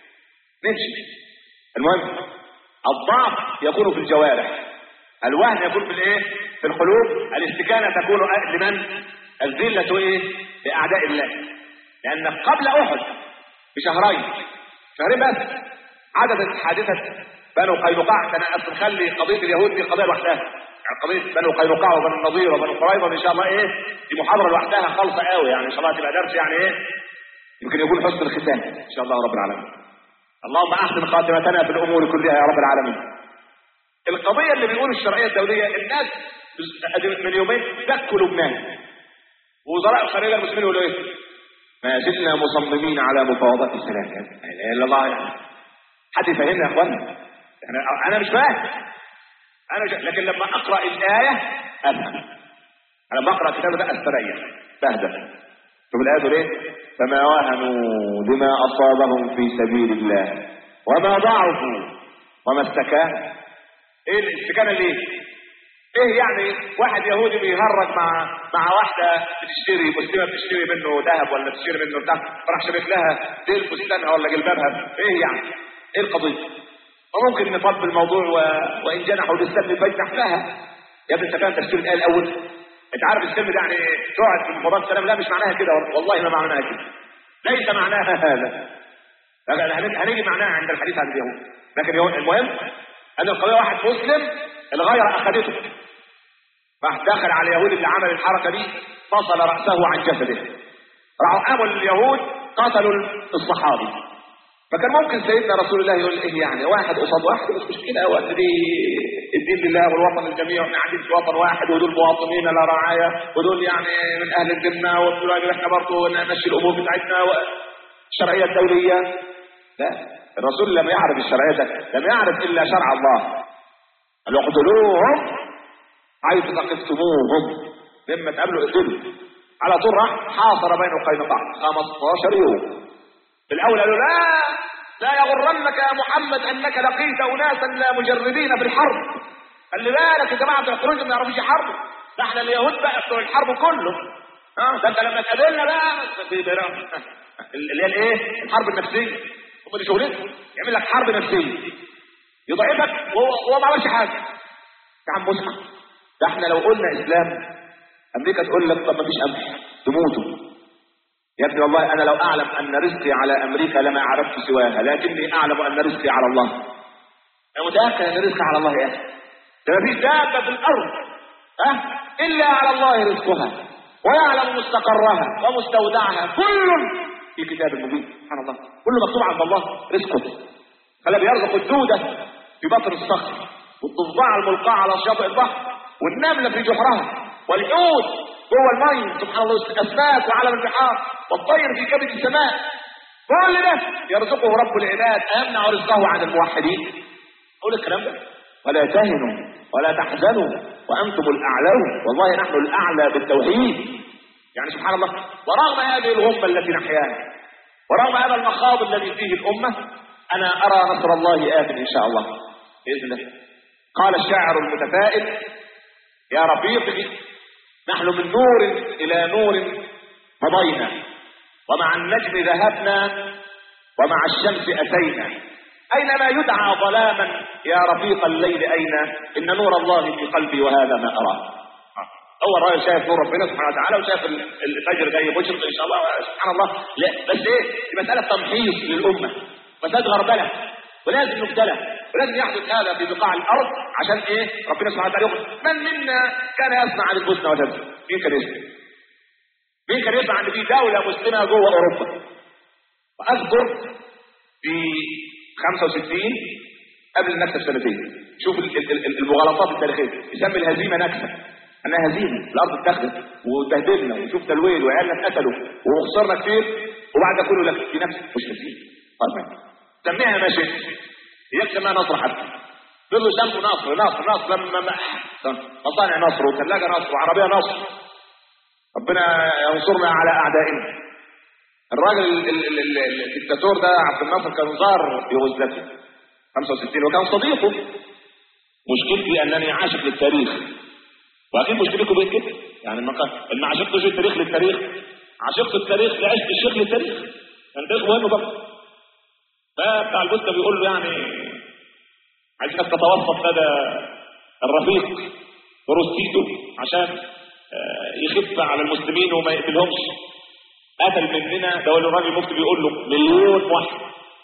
نمشي المهم الضعف يكون في الجوارح الوهن يكون في الايه في القلوب الاستكانة تكون لمن الذلة ايه لاعداء الله لان قبل احد بشهرين شهرين بس عددت حادثة بنو قينقاع كان اصل خلي قضية اليهود دي قضية لوحدها يعني قضية بنو قينقاع وبنو النضير وبنو قريظة ان شاء الله ايه دي محاضرة لوحدها خالصة قوي يعني ان شاء الله تبقى درس يعني ايه يمكن يكون حسن الختام ان شاء الله رب العالمين اللهم احسن خاتمتنا في الامور كلها يا رب العالمين القضية اللي بيقول الشرعية الدولية الناس من يومين دكوا لبنان ووزراء الخارجية المسلمين يقولوا ايه ما زلنا مصممين على مفاوضات السلام لا اله الا الله يعني. حد يفهمنا يا اخوانا يعني انا مش فاهم انا مش لكن لما اقرا الايه افهم انا لما اقرا الكتاب ده استريح بهدى شوف الايه تقول ايه فما وهنوا لما اصابهم في سبيل الله وما ضعفوا وما استكانوا ايه الاستكانه ليه ايه يعني واحد يهودي بيهرج مع مع واحده بتشتري مسلمه بتشتري منه ذهب ولا بتشتري منه بتاع فراح شبك لها ديل فستانها ولا جلبابها ايه يعني ايه القضيه وممكن نفض الموضوع و... وان جنحوا للسلم فاجنح لها يا ابني انت فاهم تفسير الايه الاول انت عارف السلم ده يعني تقعد في مفاوضات السلام لا مش معناها كده والله ما معناها كده ليس معناها هذا هنيجي معناها عند الحديث عن اليهود لكن المهم ان القضيه واحد مسلم الغيره اخذته راح دخل على اليهود اللي عمل الحركه دي فصل راسه عن جسده راحوا قاموا اليهود قتلوا الصحابي فكان ممكن سيدنا رسول الله يقول ايه يعني واحد قصاد واحد مش مشكله وقت دي الدين لله والوطن للجميع واحنا قاعدين في وطن واحد ودول مواطنين لا رعايه ودول يعني من اهل الذمه ودول احنا برضه نمشي الامور بتاعتنا الشرعيه الدوليه لا الرسول لم يعرف الشرعيه ده لم يعرف الا شرع الله قال اقتلوهم حيث ثقفتموهم لما تقابلوا اقتلوا على طول راح حاصر بين القينقاع 15 يوم في الاول قالوا لا لا يغرنك يا محمد انك لقيت اناسا لا مجربين في الحرب خلي بالك يا جماعه الخروج ما يعرفوش حرب ده احنا اليهود بقى بتوع الحرب كله اه ده انت لما تقابلنا بقى في بقى- اللي هي الايه؟ الحرب النفسيه هم دي شغلتهم يعمل لك حرب نفسيه يضعفك وهو هو ما عملش حاجه يا عم اسمع ده احنا لو قلنا اسلام امريكا تقول لك طب ما فيش قمح تموتوا يا ابني والله انا لو اعلم ان رزقي على امريكا لما عرفت سواها لكني اعلم ان رزقي على الله انا متاكد ان رزقي على الله يا اخي ده ما فيش دابه في الارض ها الا على الله رزقها ويعلم مستقرها ومستودعها كل في كتاب مبين سبحان الله كل مكتوب عند الله رزقه خلى بيرزق الدوده في بطن الصخر والضفدع الملقاه على شاطئ البحر والنمله في جحرها والحوت جوه المي سبحان الله الاسماك وعالم البحار والطير في كبد السماء كل ده يرزقه رب العباد أيمنع رزقه عن الموحدين قول الكلام ده ولا تهنوا ولا تحزنوا وأنتم الأعلون والله نحن الأعلى بالتوحيد يعني سبحان الله ورغم هذه الغمة التي نحياها ورغم هذا المخاض الذي فيه الأمة أنا أرى نصر الله آت إن شاء الله بإذن الله قال الشاعر المتفائل يا رفيقي نحن من نور إلى نور مضينا ومع النجم ذهبنا ومع الشمس أتينا أينما يدعى ظلاما يا رفيق الليل أين إن نور الله في قلبي وهذا ما أراه هو الراجل شايف نور ربنا سبحانه وتعالى وشايف الفجر جاي مشرق ان شاء الله سبحان الله لا بس ايه دي مساله تمحيص للامه مساله غربله ولازم نبتلى ولازم يحدث هذا في بقاع الارض عشان ايه ربنا سبحانه وتعالى يقول من منا كان يصنع عن البوسنه وتنسى مين كان يسمع مين كان يسمع ان في دوله مسلمه جوه اوروبا واذكر في 65 قبل النكسه بسنتين شوف ال- ال- ال- المغالطات التاريخيه يسمي الهزيمه نكسه انها هزيمه الارض اتخذت واتبهدلنا وشوف تلويل وعيالنا اتقتلوا وخسرنا كتير وبعد ده كله لك في نفس مش هزيمه طيب سميها ما شئت هي ما نصر حتى يقول له سموا نصر نصر نصر لما ما مصانع نصر وثلاجه نصر وعربيه نصر ربنا ينصرنا على اعدائنا الراجل ال- ال- ال- ال- الدكتاتور ده عبد الناصر كان زار يوغوسلافيا 65 وكان صديقه مشكلتي انني عاشق للتاريخ واكيد مشكلتكم بين كده يعني ما كان ان عشقتش التاريخ للتاريخ عشقت التاريخ لعشت الشيخ للتاريخ كان تاريخ مهم برضه فبتاع البوسطه بيقول له يعني عايزك تتوسط لدى الرفيق وروسيته عشان آه، يخف على المسلمين وما يقتلهمش قتل مننا ده هو الراجل المفتي بيقول له مليون واحد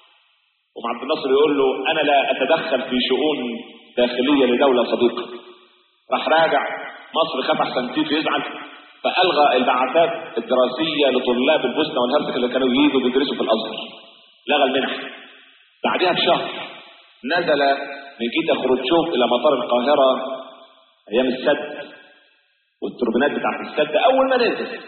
ومع عبد الناصر يقول له انا لا اتدخل في شؤون داخليه لدوله صديقه راح راجع مصر خاف احسن تيجي يزعل فالغى البعثات الدراسيه لطلاب البوسنه والهرسك اللي كانوا ييجوا بيدرسوا في الازهر لغى المنح بعدها بشهر نزل نيكيتا خروتشوف الى مطار القاهره ايام السد والتوربينات بتاعت السد اول ما نزل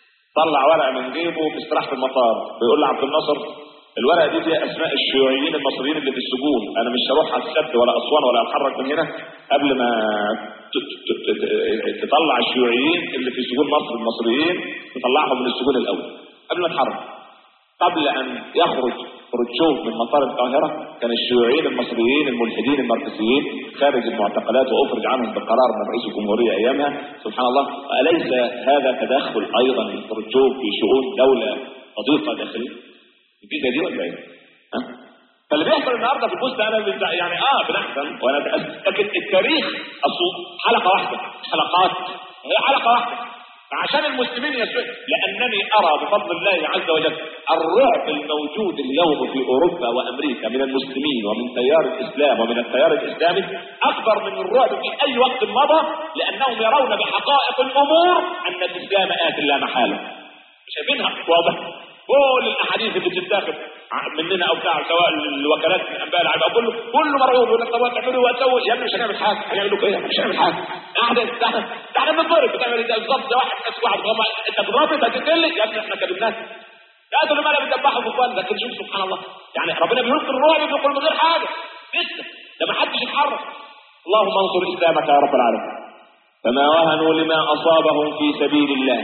طلع ورقه من جيبه في استراحه المطار بيقول لعبد الناصر الورقه دي فيها اسماء الشيوعيين المصريين اللي في السجون انا مش هروح على السد ولا اسوان ولا اتحرك من هنا قبل ما ت- ت- ت- ت- تطلع الشيوعيين اللي في سجون مصر المصريين تطلعهم من السجون الاول قبل ما اتحرك قبل ان يخرج خروتشوف من مطار القاهره كان الشيوعيين المصريين الملحدين الماركسيين خارج المعتقلات وافرج عنهم بقرار من رئيس الجمهوريه ايامها سبحان الله اليس هذا تدخل ايضا من خروتشوف في شؤون دوله صديقه داخليه؟ الجزء دي ولا ايه؟ ها؟ فاللي بيحصل النهارده في البوست انا بت- يعني اه بنحزن وانا أتأسف. لكن التاريخ اصله حلقه واحده مش حلقات هي حلقه واحده فعشان المسلمين يسوع لانني ارى بفضل الله عز وجل الرعب الموجود اليوم في اوروبا وامريكا من المسلمين ومن تيار الاسلام ومن التيار الاسلامي اكبر من الرعب في اي وقت مضى لانهم يرون بحقائق الامور ان الاسلام ات لا محاله شايفينها واضح كل الاحاديث اللي بتتاخد ع- مننا او بتاع سواء الوكالات من انباء العالم او كله كله مرعوب يقول لك طب هتعملوا ايه وهتسوي يا ابني مش هنعمل حاجه هنعمل لكم ايه مش هنعمل حاجه قاعد احنا احنا بنضرب بتعمل ايه بالظبط ده واحد كاس واحد غما انت بتضرب هتتقل يا ابني احنا كلمناك لا تقول ما انا بتذبحوا في اخوان لكن شوف سبحان الله يعني ربنا بيلقي الرعب بيقول من غير حاجه لسه ده ما حدش يتحرك اللهم انصر اسلامك يا رب العالمين فما وهنوا لما اصابهم في سبيل الله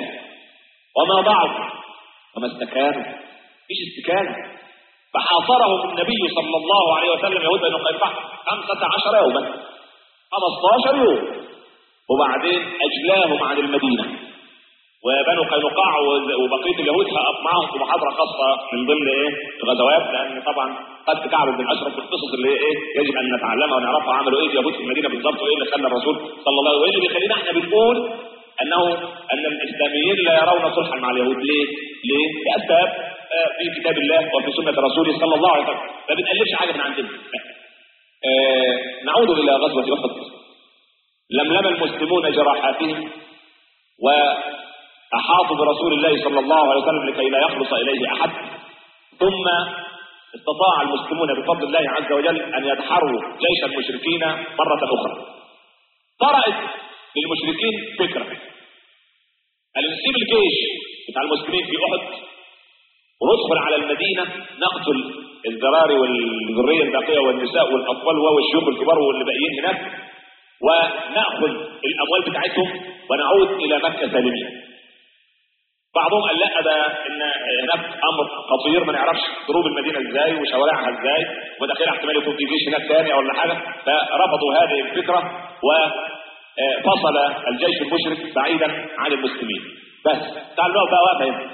وما ضعفوا وما استكانوا مفيش استكانة فحاصرهم النبي صلى الله عليه وسلم يهود بن قينقاع 15 يوما 15 يوم وبعدين اجلاهم عن المدينة وبنو قينقاع وبقيه اليهود هقف معاهم في محاضره خاصه من ضمن ايه الغزوات لان طبعا قد كعب بن اشرف في القصص اللي ايه يجب ان نتعلمها ونعرفها عملوا ايه اليهود في المدينه بالظبط وايه اللي خلى الرسول صلى الله عليه وسلم وايه اللي بيخلينا احنا بنقول انه ان الاسلاميين لا يرون صلحا مع اليهود ليه؟ ليه؟ لاسباب آه، في كتاب الله وفي سنه رسوله صلى الله عليه وسلم ما بنالفش حاجه من عندنا آه، نعود الى غزوه احد لملم المسلمون جراحاتهم وأحاطوا برسول الله صلى الله عليه وسلم لكي لا يخلص إليه أحد ثم استطاع المسلمون بفضل الله عز وجل أن يدحروا جيش المشركين مرة أخرى طرأت للمشركين فكرة أن نسيب الجيش بتاع المسلمين في أحد وندخل على المدينة نقتل الذراري والذرية الباقية والنساء والأطفال والشيوخ الكبار واللي باقيين هناك ونأخذ الأموال بتاعتهم ونعود إلى مكة سالمين بعضهم قال لا ده ان هناك امر خطير ما نعرفش ضروب المدينه ازاي وشوارعها ازاي وداخلها احتمال يكون في جيش هناك ثاني ولا حاجه فرفضوا هذه الفكره وفصل الجيش المشرك بعيدا عن المسلمين بس تعالوا بقى واقف هنا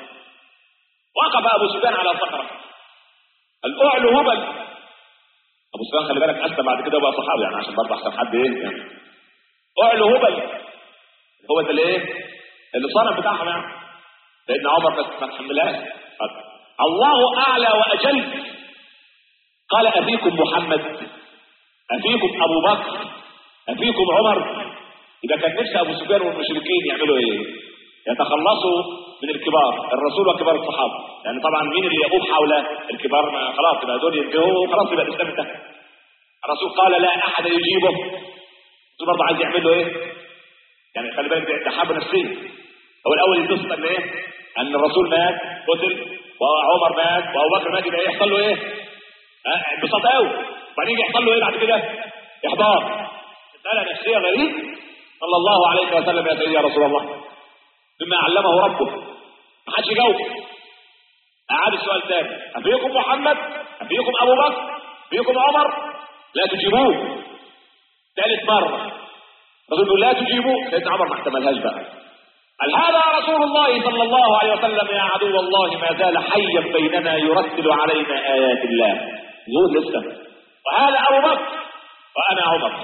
وقف ابو سفيان على صخره قال اعلو هبل ابو سفيان خلي بالك اسلم بعد كده بقى صحابي يعني عشان برضه احسن حد ايه يعني اعلو هبل هو ده اللي ايه اللي صنم بتاعهم يعني سيدنا عمر بس ما تحملهاش الله اعلى واجل قال افيكم محمد افيكم ابو بكر افيكم عمر اذا كان نفس ابو سفيان والمشركين يعملوا ايه يتخلصوا من الكبار الرسول وكبار الصحابه يعني طبعا مين اللي يقوم حول الكبار ما خلاص يبقى دول ينتهوا خلاص يبقى الاسلام انتهى الرسول قال لا احد يجيبه انتوا برضه عايز يعمل له ايه يعني خلي بالك ده حرب نفسيه هو الاول يتصل ان ايه ان الرسول مات قتل وعمر مات وابو بكر مات يبقى يحصل له ايه اه، انبساط قوي وبعدين يحصل له ايه بعد كده احباط مساله نفسيه غريب صلى الله عليه وسلم يا سيدي يا رسول الله بما علمه ربه ما حدش يجاوب اعاد السؤال تاني افيكم محمد افيكم ابو بكر افيكم عمر لا تجيبوه ثالث مره الرسول يقول لا تجيبوه سيدنا عمر ما احتملهاش بقى قال هذا رسول الله صلى الله عليه وسلم يا عدو الله ما زال حيا بيننا يرتل علينا ايات الله يقول لسه وهذا ابو بكر وانا عمر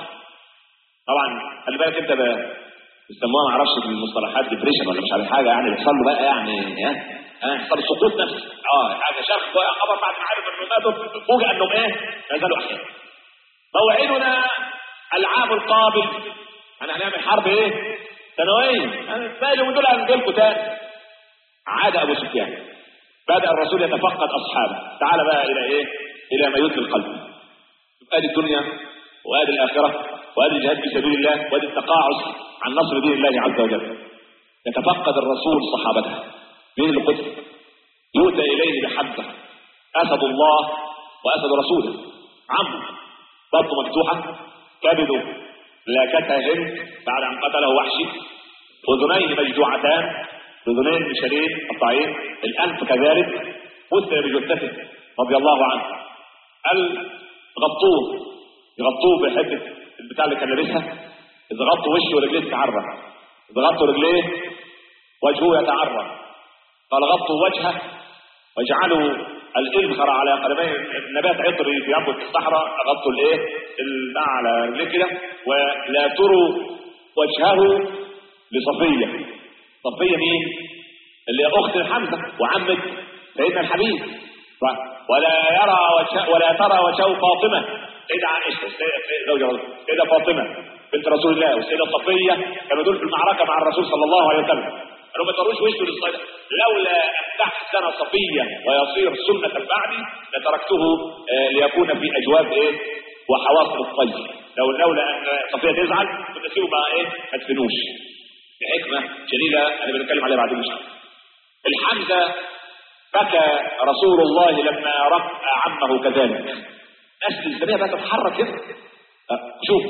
طبعا خلي بالك انت بقى بيسموها ما اعرفش بالمصطلحات ديبريشن ولا مش عارف حاجه يعني بيحصل له بقى يعني ها ها يحصل سقوط نفسي اه حاجه شرخ بقى خبر بعد ما عرف انه ماتوا فوجئ انهم ايه ما زالوا احياء موعدنا العام القابل انا هنعمل حرب ايه سنوية انا مالي ودول هنجيلكوا تاني عاد ابو سفيان بدا الرسول يتفقد اصحابه تعال بقى الى ايه الى ما يدري القلب ادي الدنيا وادي الاخره وادي الجهاد في سبيل الله وادي التقاعس عن نصر دين الله عز وجل يتفقد الرسول صحابته مين اللي قتل يؤتى اليه بحمزه اسد الله واسد رسوله عمرو بطنه مفتوحه كبده لاكتها هند بعد ان قتله وحشي اذنيه مجدوعتان اذنين مشارين قطعين الانف كذلك مثل بجثته رضي الله عنه قال غطوه يغطوه بحته البتاع اللي كان لابسها اذا غطوا وشه ورجليه تتعرى اذا غطوا رجليه وجهه يتعرى قال غطوا وجهه واجعلوا الإذخر على قدمين نبات عطري في أرض الصحراء غطوا الايه البتاع على رجليه كده ولا تروا وجهه لصفية صفية مين؟ اللي هي أخت حمزة وعمة سيدنا الحبيب ولا يرى وجه ولا ترى وجهه فاطمة سيدة عائشة زوجة سيدة فاطمة بنت رسول الله والسيدة صفية كانوا دول في المعركة مع الرسول صلى الله عليه وسلم قالوا ما تروش وشه للصيدة لولا أن تحسن صفية ويصير سنة البعد لتركته آه ليكون في أجواب إيه وحواصل الطي لو لولا أن صفية تزعل كنت أسيبه بقى إيه ما تفنوش بحكمة جليلة أنا بنتكلم عليها بعدين مش الحمزة بكى رسول الله لما رأى عمه كذلك ناس الإسلامية بقى تتحرك كده آه، شوف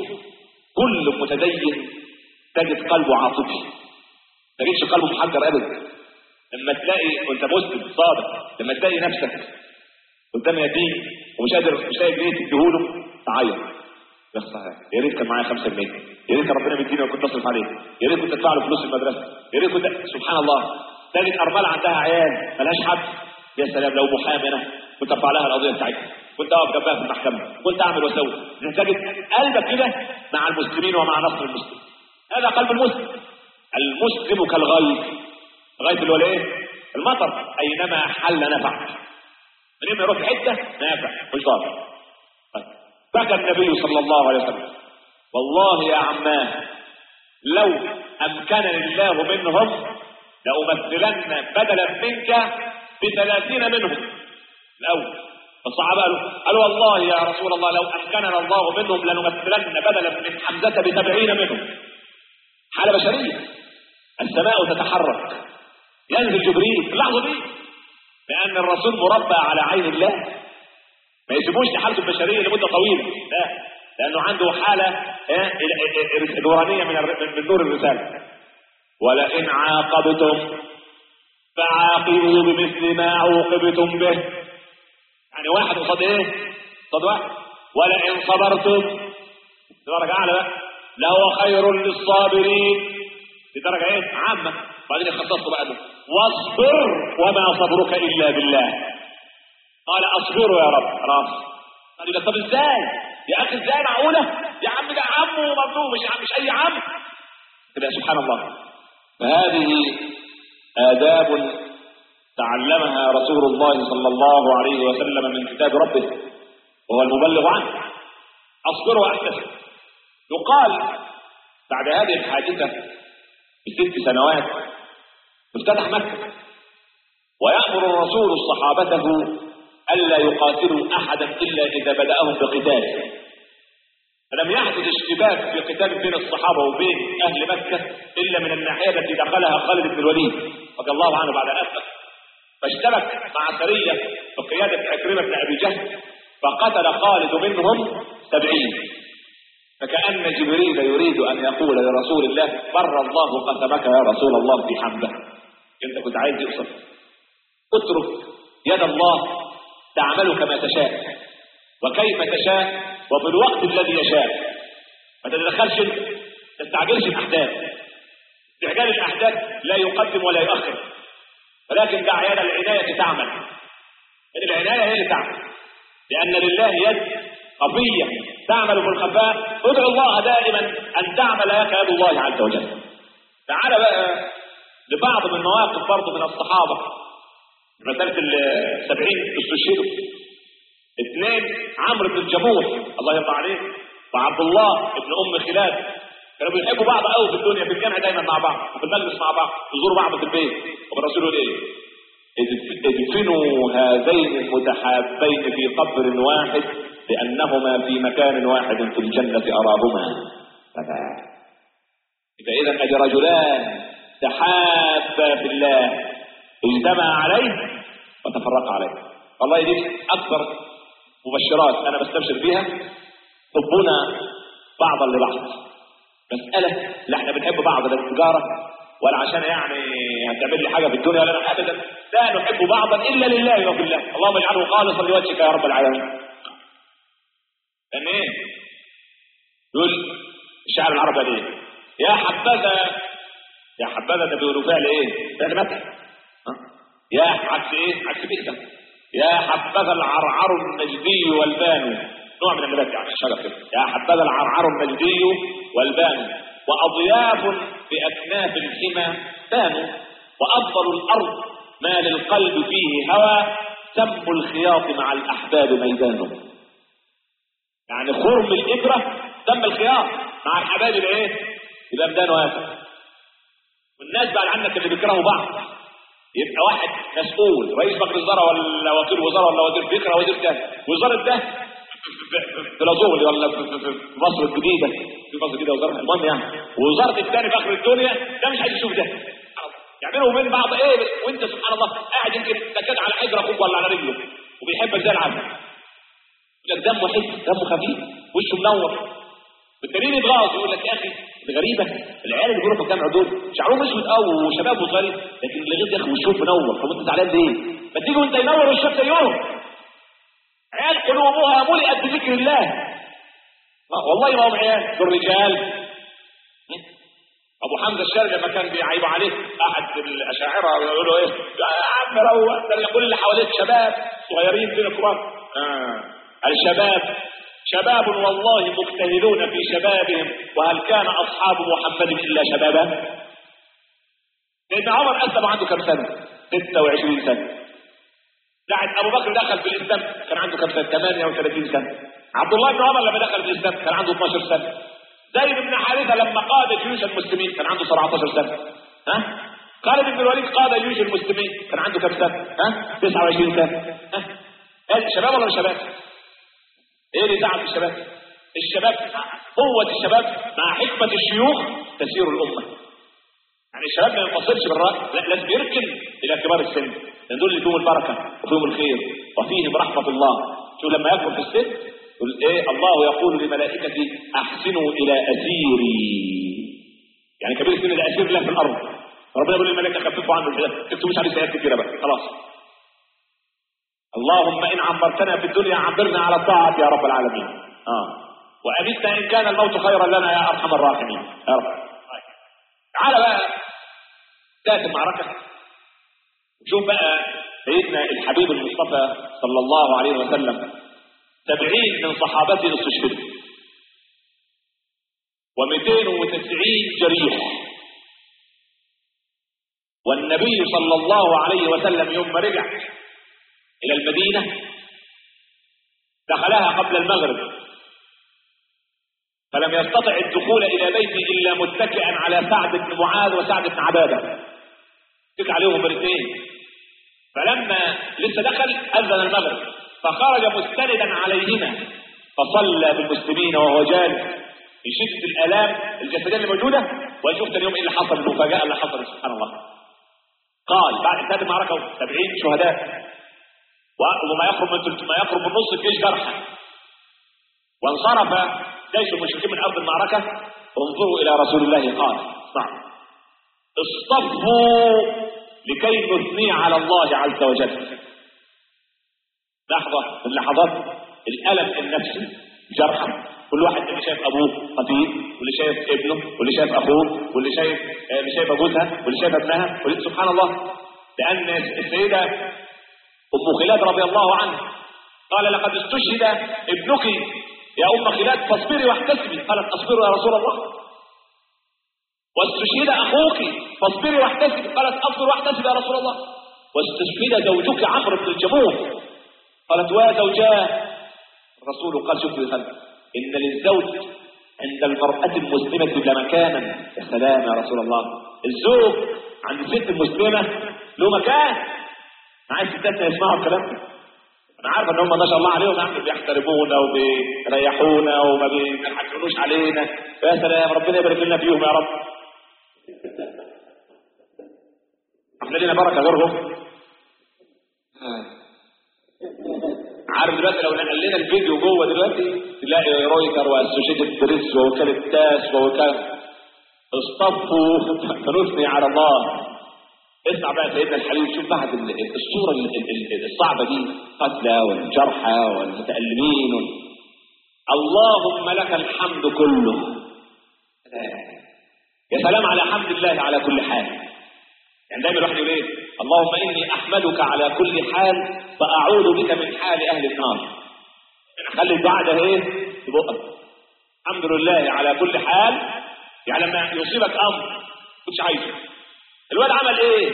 كل متدين تجد قلبه عاطفي ما تجدش قلبه محجر ابدا لما تلاقي وانت مسلم صادق لما تلاقي نفسك قدام يتيم ومش قادر مش لاقي جنيه تديهوله تعيط يا صحيح يا ريت كان معايا 5 جنيه يا ريت ربنا بيديني وكنت اصرف عليه يا ريت كنت ادفع له فلوس المدرسه يا ريت كنت سبحان الله تجد ارمله عندها عيال ملهاش حد يا سلام لو محامي انا كنت ارفع لها القضيه بتاعتها كنت اقف جنبها في المحكمه كنت اعمل واسوي تجد قلبك كده مع المسلمين ومع نصر المسلم هذا قلب المسلم المسلم كالغيث الغيث اللي هو ايه المطر اينما حل نفع من ما يروح في حته نافع مش ضار طيب. بكى النبي صلى الله عليه وسلم والله يا عماه لو امكنني الله منهم لأمثلن بدلا منك بثلاثين منهم الأول الصحابة قالوا قالوا والله يا رسول الله لو أمكننا الله منهم لنمثلن بدلا من حمزة بسبعين منهم حالة بشرية السماء تتحرك ينزل جبريل في اللحظة دي لأن الرسول مربى على عين الله ما يسيبوش لحالته البشرية لمدة طويلة لا لأنه عنده حالة نورانية من من نور الرسالة ولئن عاقبتم فعاقبوا بمثل ما عوقبتم به يعني واحد قصاد ايه قصاد واحد ولئن صبرتم دي درجة أعلى بقى لهو خير للصابرين دي درجة ايه عامة بعدين يخصصوا بقى له واصبر وما صبرك إلا بالله قال أصبروا يا رب خلاص قال له طب ازاي يا أخي ازاي معقولة يا عم ده عم وممنوع مش مش أي عم كده سبحان الله فهذه آداب تعلمها رسول الله صلى الله عليه وسلم من كتاب ربه وهو المبلغ عنه أصبر وأحتسب يقال بعد هذه الحادثة بست سنوات افتتح مكة ويأمر الرسول صحابته ألا يقاتلوا أحدا إلا إذا بدأهم بقتال فلم يحدث اشتباك في قتال بين الصحابة وبين أهل مكة إلا من الناحية التي دخلها خالد بن الوليد رضي الله عنه بعد أسلم فاشتبك مع سرية بقيادة عكرمة بن أبي جهل فقتل خالد منهم سبعين فكأن جبريل يريد أن يقول لرسول الله بر الله قسمك يا رسول الله في حمده أنت كنت عايز يقصد اترك يد الله تعمل كما تشاء وكيف تشاء وفي الوقت الذي يشاء ما تتدخلش انت ما تستعجلش الاحداث استعجال الاحداث لا يقدم ولا يؤخر ولكن دع يد العنايه تعمل يد العنايه هي اللي تعمل لان لله يد خفيه تعمل في الخفاء ادعو الله دائما ان تعمل لك يد الله عز وجل تعال بقى لبعض من مواقف برضه من الصحابه مساله السبعين استشهدوا اثنين عمرو بن الجموح الله يرضى عليه وعبد الله ابن ام خلاد كانوا بيحبوا بعض قوي في الدنيا في الجامع دايما مع بعض وفي المجلس مع بعض يزوروا بعض في البيت والرسول يقول ايه ادفنوا هذين المتحابين في قبر واحد لانهما في مكان واحد في الجنه اراهما فاذا ادي رجلان تحابا في الله اجتمع عليه وتفرقا عليه والله دي اكثر مبشرات انا بستبشر بيها حبنا بعضا لبعض مسألة لا احنا بنحب بعض لا التجارة ولا عشان يعني هتعمل لي حاجة في الدنيا ولا لا ابدا لا نحب بعضا الا لله وفي الله اللهم اجعله خالصا لوجهك يا رب العالمين لان ايه يقول الشعر العربي قال ايه يا حبذا يا حبذا ده بيقولوا فعل ايه فعل مدح يا عكس ايه عكس بئسة يا حبذا العرعر النجدي والبان نوع من النبات يعني شجر كده يا حبذا العرعر النجدي والبان واضياف باكناف الحمى بانوا وافضل الارض ما للقلب فيه هوى سم الخياط مع الاحباب ميدان يعني خرم الابره سم الخياط مع الحبايب يبقى ايه؟ يبقى ميدان واسع والناس بعد عنك اللي بيكرهوا بعض يبقى واحد مسؤول رئيس مجلس وزراء ولا وكيل وزراء ولا وزير بيكره وزير تاني وزارة ده في الازول ولا في مصر الجديدة في مصر الجديدة وزارة المهم يعني ووزارة الثاني في اخر الدنيا ده مش عايز يشوف ده يعملوا بين بعض ايه وانت سبحان الله قاعد يمكن تكاد على حجر اخوك ولا على رجله وبيحبك زي العسل يقول لك دمه حلو دمه خفيف وشه منور بالدليل يتغاظ يقول لك يا اخي الغريبه العيال اللي بيروحوا في الجامع دول شعرهم اسود قوي وشباب وصغير لكن اللي غير يا اخي وشهم منور طب انت زعلان ليه؟ ما تيجي وانت ينور وشك زيهم عيال قلوبها ملئت بذكر الله والله ما هم عيال دول رجال ابو حمزه الشارع لما كان بيعيب عليه احد الاشاعره يقول له ايه يا عم روق ده كل اللي حواليك شباب صغيرين بين كبار آه. الشباب شباب والله مجتهدون في شبابهم وهل كان اصحاب محمد الا شبابا سيدنا عمر اسلم عنده كم سنه 26 سنه ساعة أبو بكر دخل في الإسلام كان عنده كم سنة؟ 38 سنة. عبد الله بن عمر لما دخل في الإسلام كان عنده 12 سنة. زيد بن حارثة لما قاد جيوش المسلمين كان عنده 17 سنة. ها؟ خالد بن الوليد قاد جيوش المسلمين كان عنده كم سنة؟ ها؟ 29 سنة. ها؟ هذه شباب ولا مش شباب؟ ايه اللي تعب الشباب؟ الشباب قوة الشباب مع حكمة الشيوخ تسير الأمة. يعني الشباب ما ينفصلش بالرأي، لا لازم يركن إلى كبار السن، لأن دول اللي فيهم البركة وفيهم الخير وفيهم رحمة الله. شوف لما يكبر في السن يقول ايه الله يقول لملائكته احسنوا الى اسيري يعني كبير السن ده اسير له في الارض ربنا يقول للملائكه خففوا عنه الحجاب ما تكتبوش عليه سيئات كتيره بقى خلاص اللهم ان عمرتنا في الدنيا عمرنا على الطاعه يا رب العالمين اه وامتنا ان كان الموت خيرا لنا يا ارحم الراحمين يا رب تعالى بقى ذات المعركه شوف بقى سيدنا الحبيب المصطفى صلى الله عليه وسلم سبعين من صحابته استشهدوا ومئتين وتسعين جريح والنبي صلى الله عليه وسلم يوم ما رجع إلى المدينة دخلها قبل المغرب فلم يستطع الدخول إلى بيته إلا متكئا على سعد بن معاذ وسعد بن عبادة اتك عليهم الاثنين فلما لسه دخل أذن المغرب فخرج مستندا عليهما فصلى بالمسلمين وهو جالس في شدة الآلام الجسدية اللي موجودة وشوف ثاني يوم ايه اللي حصل المفاجأة اللي حصلت سبحان الله قال بعد انتهت المعركة 70 شهداء وما يقرب من ما يقرب من نص الجيش جرحى وانصرف جيش المشركين من ارض المعركة انظروا الى رسول الله قال نعم اصطفوا لكي نثني على الله عز وجل لحظة من لحظات الألم النفسي جرحا كل واحد اللي شايف أبوه قتيل واللي شايف ابنه واللي شايف أخوه واللي شايف اللي شايف جوزها واللي شايف ابنها واللي سبحان الله لأن السيدة أم خلاد رضي الله عنها قال لقد استشهد ابنك يا أم خلاد فاصبري واحتسبي قالت أصبر يا رسول الله واستشهد أخوك فاصبري واحتسبي قالت أصبر واحتسب يا رسول الله واستشهد زوجك عمرو بن الجموح قالت وزوجاه الرسول قال شوف الخلق إن للزوج عند المرأة المسلمة لمكانا يا سلام يا رسول الله الزوج عند الست المسلمة له مكان عايز ستاتنا يسمعوا الكلام ده انا عارف ان هم ما شاء الله عليهم يعني بيحترمونا وبيريحونا وما بيحكموش علينا يا سلام ربنا يبارك لنا فيهم يا رب احنا لنا بركه غيرهم عارف دلوقتي لو نقل لنا الفيديو جوه دلوقتي تلاقي رويتر واسوشيتد بريس ووكاله تاس ووكاله اصطفوا فنثني على الله اسمع بقى سيدنا الحبيب شوف بعد الصوره الصعبه دي قتلى والجرحى والمتألمين اللهم لك الحمد كله يا سلام على حمد الله على كل حال يعني دايما الواحد يقول ايه اللهم اني احمدك على كل حال فاعوذ بك من حال اهل النار يعني خلي الدعاء ده ايه في بقك الحمد لله على كل حال يعني لما يصيبك امر كنتش عايزه الواد عمل ايه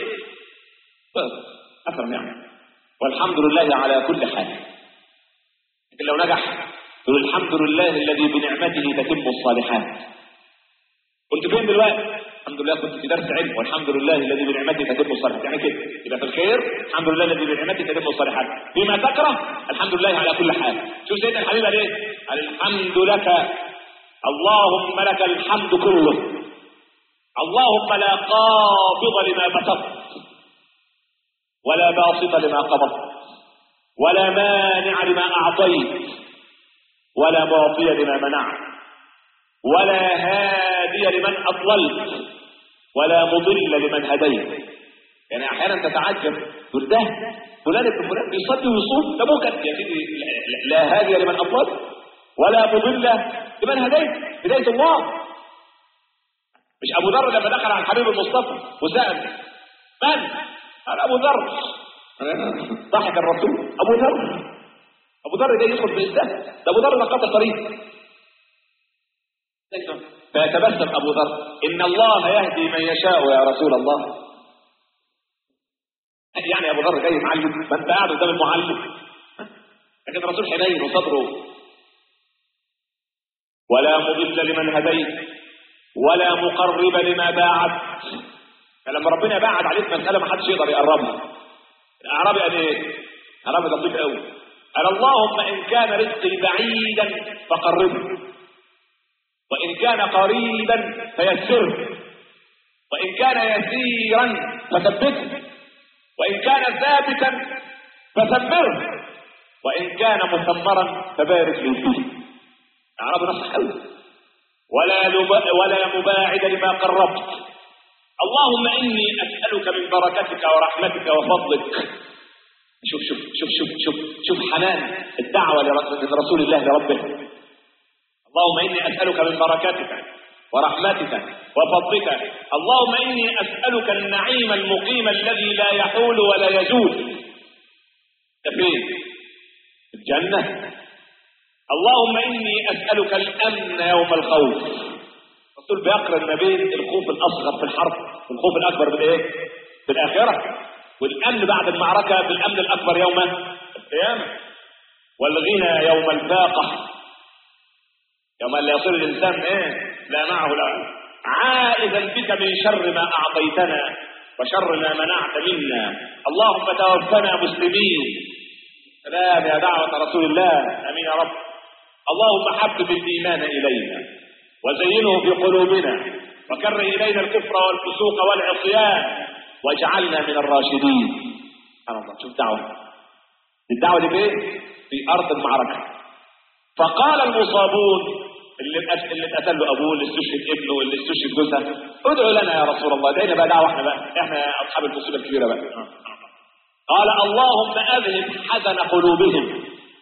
افهم يعني والحمد لله على كل حال لكن لو نجح تقول الحمد لله الذي بنعمته تتم الصالحات كنت فين دلوقتي الحمد لله كنت في درس علم والحمد لله الذي بنعمته تتم الصالحات يعني كده يبقى في الخير الحمد لله الذي بنعمته تتم الصالحات فيما تكره الحمد لله على كل حال شوف سيدنا الحبيب قال ايه قال الحمد لك اللهم لك الحمد كله اللهم لا قابض لما بسطت ولا باسط لما قبضت ولا مانع لما اعطيت ولا معطي لما منعت ولا هادي لمن اضللت ولا مضل لمن هديت يعني احيانا تتعجب تقول ده فلان ابن فلان بيصلي ويصوم ده ممكن يا سيدي لا هادي لمن اضلل ولا مضل لمن هديت هداية الله مش أبو ذر لما دخل على الحبيب المصطفى وسأل من؟ قال أبو ذر ضحك الرسول أبو ذر أبو ذر ده يدخل في الإسلام ده أبو ذر ده قطع طريق فيتبسم أبو ذر إن الله يهدي من يشاء يا رسول الله يعني أبو ذر جاي معلم ما أنت قاعد قدام المعلم لكن الرسول حنين وصدره ولا مضل لمن هديت ولا مقرب لما باعت فلما ربنا باعد عليك مسألة ما حدش يقدر يقربها الأعرابي قال إيه؟ أعرابي لطيف قوي قال اللهم إن كان رزقي بعيدا فقربه وإن كان قريبا فيسره وإن كان يسيرا فثبته وإن كان ثابتا فثمره وإن كان مثمرا فبارك لي فيه العرب نصح قوي ولا لب... ولا مباعد لما قربت اللهم إني أسألك من بركتك ورحمتك وفضلك شوف شوف شوف شوف شوف شوف حنان الدعوة لرسول الله لربه اللهم إني أسألك من بركاتك ورحمتك وفضلك اللهم إني أسألك النعيم المقيم الذي لا يحول ولا يزول فين الجنة اللهم إني أسألك الأمن يوم الخوف الرسول بيقرن ما بين الخوف الأصغر في الحرب والخوف الأكبر بالإيه؟ بالآخرة والأمن بعد المعركة بالأمن الأكبر يوم القيامة والغنى يوم الفاقة يوم لا يصير الإنسان إيه؟ لا معه لا عائذا بك من شر ما أعطيتنا وشر ما منعت منا اللهم توفنا مسلمين سلام يا دعوة رسول الله أمين يا رب اللهم حبب الإيمان إلينا وزينه في قلوبنا وكره إلينا الكفر والفسوق والعصيان واجعلنا من الراشدين سبحان الله شوف دعوة الدعوة دي فين؟ في أرض المعركة فقال المصابون اللي اللي اتقتل له ابوه اللي استشهد ابنه واللي استشهد جوزها ادعوا لنا يا رسول الله ادعينا بقى دعوه احنا بقى احنا اصحاب المصيبه الكبيره بقى قال اللهم اذهب حزن قلوبهم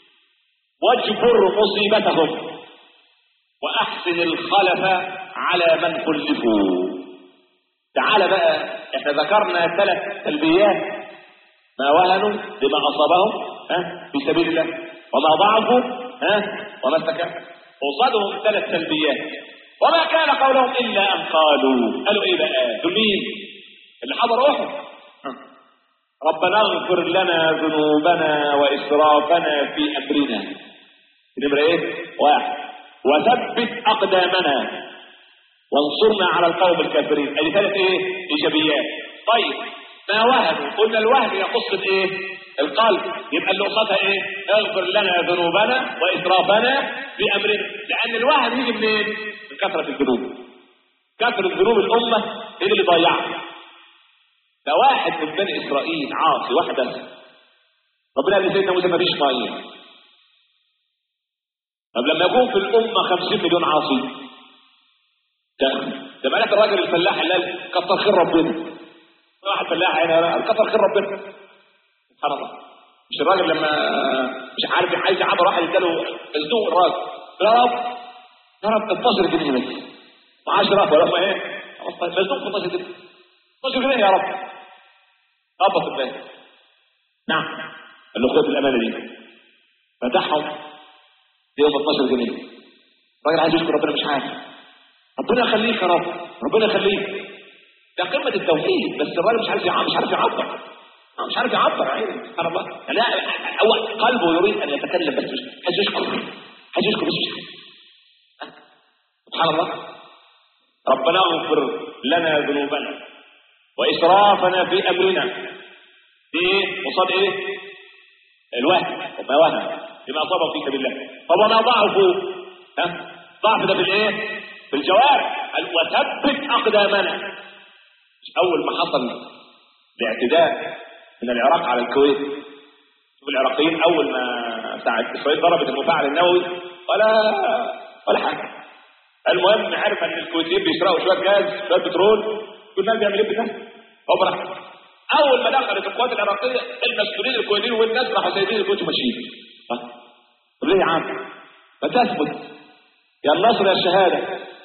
واجبر مصيبتهم واحسن الخلف على من خلفوا تعال بقى احنا ذكرنا ثلاث تلبيات ما وهنوا لما اصابهم ها في سبيل الله وما ضعفوا ها وما استكانوا قصادهم ثلاث سلبيات وما كان قولهم الا ان قالوا قالوا ايه بقى دول مين اللي حضر احد ربنا اغفر لنا ذنوبنا واسرافنا في امرنا نمرة ايه واحد وثبت اقدامنا وانصرنا على القوم الكافرين ادي ثلاث ايه ايجابيات طيب ما وهنوا قلنا الوهن يخص الايه القلب يبقى اللي قصادها ايه اغفر لنا ذنوبنا واسرافنا في امرنا لان الوهن يجي منين من كثره الذنوب كثره ذنوب الامه هي اللي ضيعها ده واحد من بني اسرائيل عاصي واحد بس ربنا قال لسيدنا موسى ما فيش ميه طب لما يكون في الامه 50 مليون عاصي ده ده معناته الراجل الفلاح اللي قال كتر خير ربنا واحد فلاح هنا كتر خير ربنا سبحان الله مش الراجل لما مش عارف عايز يعبر واحد اداله مزنوق الراجل يا رب يا رب 12 جنيه بس معاش رفع ولا ايه مزنوق 12 جنيه 12 جنيه يا رب خبط الباب نعم قال له خد الامانه دي فتحهم يوم 12 جنيه الراجل عايز يشكر ربنا مش عارف ربنا يخليك يا رب ربنا يخليك ده قمة التوحيد بس الراجل مش عارف يعبر مش عارف يعبر مش عارف يعبر عيني سبحان الله لا هو قلبه يريد ان يتكلم بس مش عايز يشكر عايز يشكر بس مش سبحان الله ربنا اغفر لنا ذنوبنا واسرافنا في امرنا دي ايه قصاد ايه الوهم وما وهم بما اصابه في سبيل الله طب وما ضعفوا ها ضعف ده في الايه في الجوارح قال وثبت اقدامنا مش اول ما حصل الاعتداء من العراق على الكويت شوف العراقيين اول ما ساعه اسرائيل ضربت المفاعل النووي ولا ولا حاجه المهم عرف ان الكويتيين بيسرقوا شويه غاز شويه بترول كل الناس بيعمل ايه بده هو براحته اول ما دخلت القوات العراقيه المسؤولين الكويتيين والناس راحوا سايبين الكويت وماشيين طب ليه يا عم فتثبت يا النصر يا الشهاده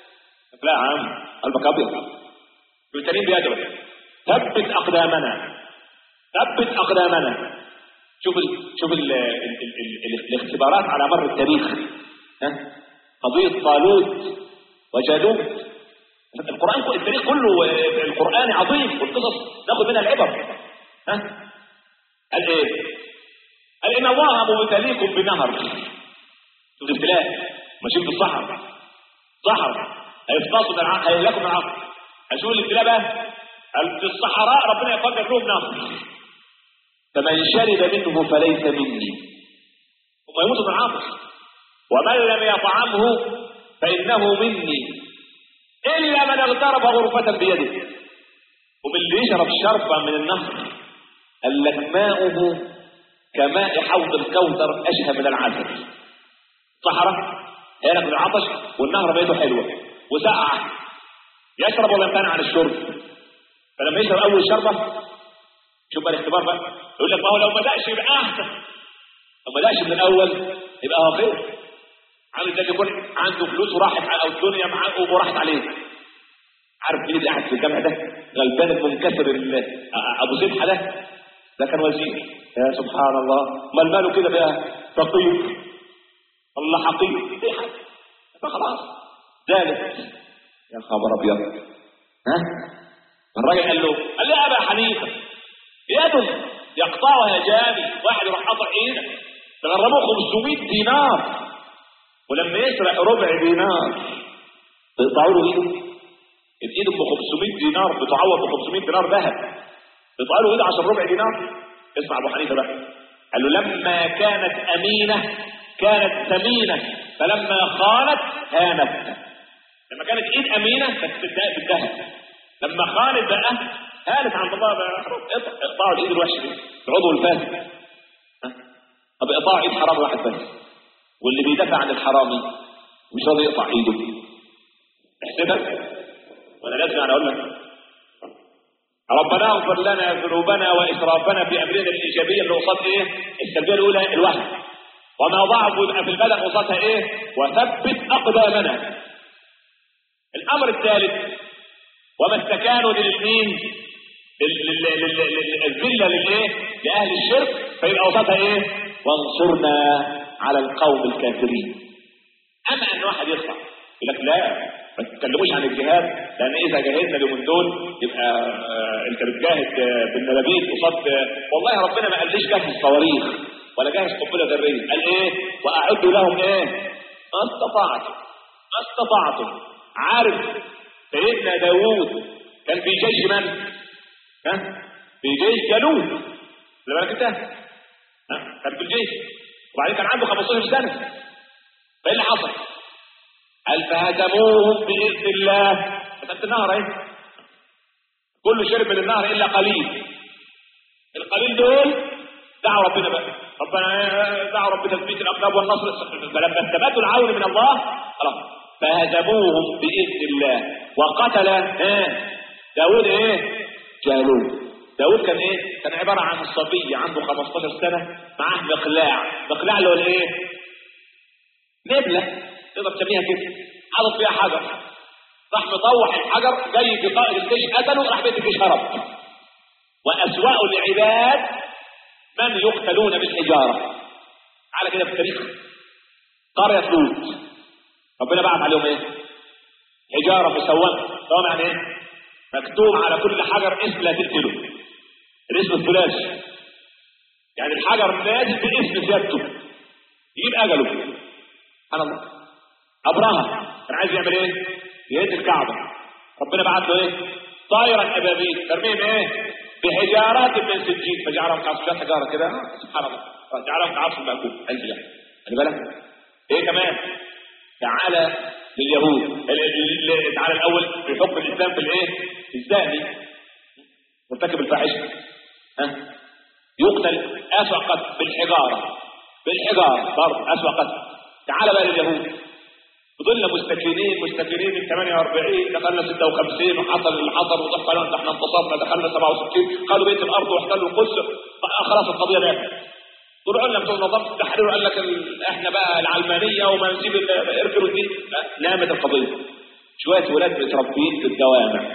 لا يا عم قلبك ابيض بالتانيين بيدعو ثبت اقدامنا ثبت اقدامنا شوف ال شوف ال ال ال ال الاختبارات على مر التاريخ ها قضيه طالوت وجالوت القران التاريخ كله القران عظيم والقصص ناخذ منها العبر ها قال ايه قال ان الله مبتليكم بنهر شوف الابتلاء ماشيين في الصحراء صحراء هيفتصوا من العقل هيهلكوا من العقل هشوف الابتلاء بقى قال في الصحراء ربنا يقدر لهم نهر فمن شرب منه فليس مني هم يموتوا من العطش ومن لم يطعمه فانه مني الا من اغترف غرفه بيده ومن اللي يشرب شربا من النهر قال لك ماؤه كماء حوض الكوثر اشهى من العسل صحراء هيلك من العطش والنهر بيته حلوه وسقعه يشرب ولا يمتنع عن الشرب فلما يشرب اول شربه شوف بقى الاختبار بقى يقول لك ما هو لو ما دقش يبقى احسن لو ما دقش من الاول يبقى هو خير عامل زي يكون عنده فلوس وراحت او الدنيا معاه وراحت عليه عارف مين اللي قاعد في الجامع ده غلبان المنكسر ابو زبحه ده ده كان وزير يا سبحان الله امال ماله كده بقى فقير الله حقير ايه حاجه فخلاص ذلك يا خبر ابيض ها الراجل قال له قال لي يا ابا حنيفه يد يقطعها جامي واحد يروح قطع ايدك تغرموه 500 دينار ولما يسرق ربع دينار تقطعوا له ايده الايد ب 500 دينار بتعوض ب 500 دينار ذهب تقطعوا له ايده عشان ربع دينار اسمع ابو حنيفه بقى قال له لما كانت امينه كانت ثمينه فلما خانت هانت لما كانت ايد امينه كانت بتتضايق بالذهب لما خانت بقى هانت عند الله بقى اقطعوا الايد الوحشه دي العضو الفاسد طب اقطعوا ايد حرام واحد بس واللي بيدافع عن الحرامي مش راضي يقطع ايده احسبها وانا لازم انا اقول لك ربنا اغفر لنا ذنوبنا واسرافنا في امرنا الايجابيه اللي قصاد ايه؟ السلبيه الاولى الوهم وما ضعف يبقى في البدن قصادها ايه؟ وثبت اقدامنا الامر الثالث وما استكانوا للمين الذله للايه لاهل الشرك فيبقى قصادها ايه وانصرنا على القوم الكافرين اما ان واحد يطلع يقول لك لا ما تتكلموش عن الجهاد لان اذا جاهدنا اليومين دول يبقى آه انت بتجاهد آه بالنبابيت قصاد آه والله ربنا ما قاليش جهز صواريخ ولا جهز قنبله ذريه قال ايه واعدوا لهم ايه ما استطعتم ما استطعتم عارف سيدنا داوود كان في جيش من؟ ها؟ في جيش جالوت اللي بالك انت؟ ها؟ كان في الجيش وبعدين كان عنده 15 سنه فايه اللي حصل؟ قال فهزموهم باذن الله مسألة النهر اهي كله شرب من النهر الا قليل القليل دول دعوا ربنا بقى ربنا دعوا ربنا تثبيت الاقدام والنصر فلما استبدوا العون من الله خلاص فهزموهم باذن الله وقتل ايه داود ايه جالوت داود كان ايه كان عباره عن صبي عنده 15 سنه معاه مقلاع مقلاع اللي هو الايه نبله تقدر تسميها كده حاطط فيها حجر راح مطوح الحجر جاي في قائد الجيش قتله راح بيت الجيش هرب واسواء العباد من يقتلون بالحجاره على كده في التاريخ قريه لوط ربنا بعت عليهم ايه حجاره مسومه سواء يعني ايه مكتوب على كل حجر اسم لا تقتله الاسم الثلاثي يعني الحجر نازل باسم سيادته يجيب اجله سبحان الله ابرهه كان عايز يعمل ايه؟ يهد الكعبه ربنا بعت له ايه؟ طائرا ابابيل ترميم ايه؟ بحجارات من سجين فجعلهم كعصف حجاره كده سبحان الله جعلهم كعصف مأكول قلب الله خلي بالك ايه كمان؟ تعالى لليهود تعالى الاول في حكم الاسلام في الايه؟ في الزاني مرتكب الفاحشه ها؟ يقتل اسوأ قتل بالحجاره بالحجاره برضه اسوأ قتل تعال بقى لليهود فضلنا مستكينين مستكينين من 48 دخلنا 56 وحصل اللي حصل وضحك علينا احنا انتصرنا دخلنا 67 قالوا بيت الارض واحتلوا القدس خلاص القضيه ماتت طلعوا لنا بتوع نظام التحرير وقال لك ال... احنا بقى العلمانيه وما نسيب ال- اركنوا الدين لا، نامت القضيه شويه ولاد متربيين في الجوامع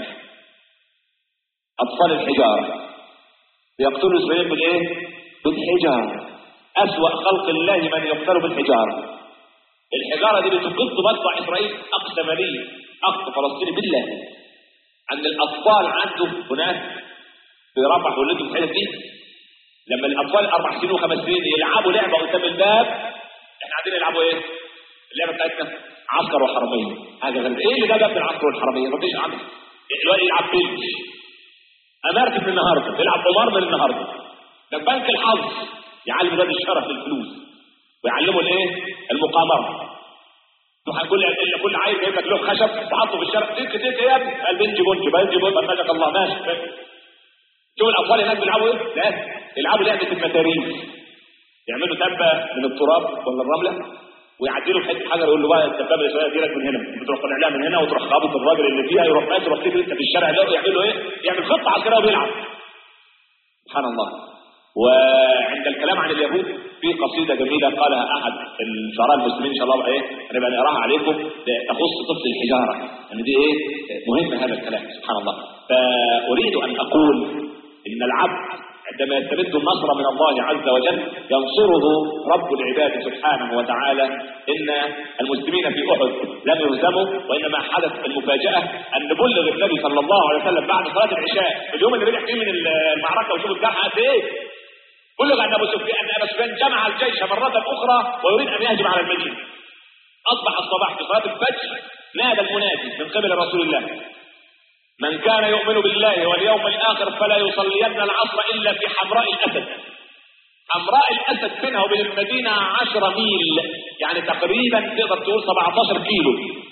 اطفال الحجاره يقتلوا اسرائيل بالايه؟ بالحجاره اسوا خلق الله من يقتل بالحجاره الحجاره دي بتقص مدفع اسرائيل اقصى مدينه اقصى فلسطيني بالله ان الاطفال عنده هناك في رفح ولدوا في الحتت دي لما الاطفال اربع سنين وخمس سنين يلعبوا لعبه قدام الباب احنا قاعدين يلعبوا ايه؟ اللعبه بتاعتنا عسكر وحراميه حاجه غريبه ايه اللي جاب العسكر والحراميه؟ ما فيش عسكر الواد يلعب بيلش امارت من النهارده يلعب قمار من النهارده ده بنك الحظ يعلم ولاد الشرف الفلوس ويعلموا الايه؟ المقامره تروح كل كل عيل جايب لك له خشب وحطه في الشارع تك تك يا ابني قال بنجي بنجي بنجي بنجي مالك الله ماشي شوف الاطفال هناك بيلعبوا ايه؟ لا يلعبوا لعبه المتاريس يعملوا دبه من التراب ولا الرمله ويعدلوا في حته حجر يقول له بقى الدبابه اللي شويه ديلك من هنا بتروح طالع لها من هنا وتروح خابط الراجل اللي فيها يروح ماشي يروح تجري انت في الشارع ده يعمل له ايه؟ يعمل خطه عسكريه وبيلعب سبحان الله وعند الكلام عن اليهود في قصيدة جميلة قالها أحد الشعراء المسلمين إن شاء الله إيه هنبقى نقراها عليكم تخص طفل الحجارة أن دي إيه مهم هذا الكلام سبحان الله فأريد أن أقول إن العبد عندما يستمد النصر من الله عز وجل ينصره رب العباد سبحانه وتعالى إن المسلمين في أحد لم يهزموا وإنما حدث المفاجأة أن بلغ النبي صلى الله عليه وسلم بعد صلاة العشاء في اليوم اللي رجع فيه من المعركة وشوف الجرحى قد إيه بلغ أن أبو سفيان أن أبا سفيان جمع الجيش مرة أخرى ويريد أن يهجم على المدينة أصبح الصباح في صلاة الفجر نادى المنادي من قبل رسول الله من كان يؤمن بالله واليوم الآخر فلا يصلين العصر إلا في حمراء الأسد حمراء الأسد بينها وبين المدينة عشرة ميل يعني تقريبا تقدر تقول 17 كيلو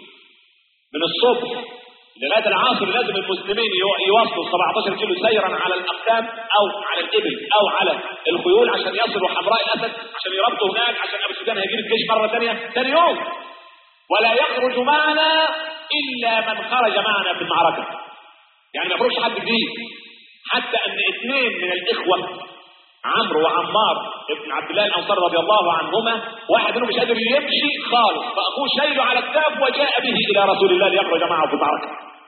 من الصبح لغايه العصر لازم المسلمين يو- يواصلوا 17 كيلو سيرا على الاقدام او على الابل او على الخيول عشان يصلوا حمراء الاسد عشان يربطوا هناك عشان ابو سفيان هيجيب الجيش مره ثانيه ثاني يوم ولا يخرج معنا الا من خرج معنا في المعركه يعني ما يخرجش حد جديد حتى ان اثنين من الاخوه عمرو وعمار ابن عبد الله الانصاري رضي الله عنهما واحد منهم مش قادر يمشي خالص فاخوه شايله على كتاب وجاء به الى رسول الله ليخرج معه في المعركه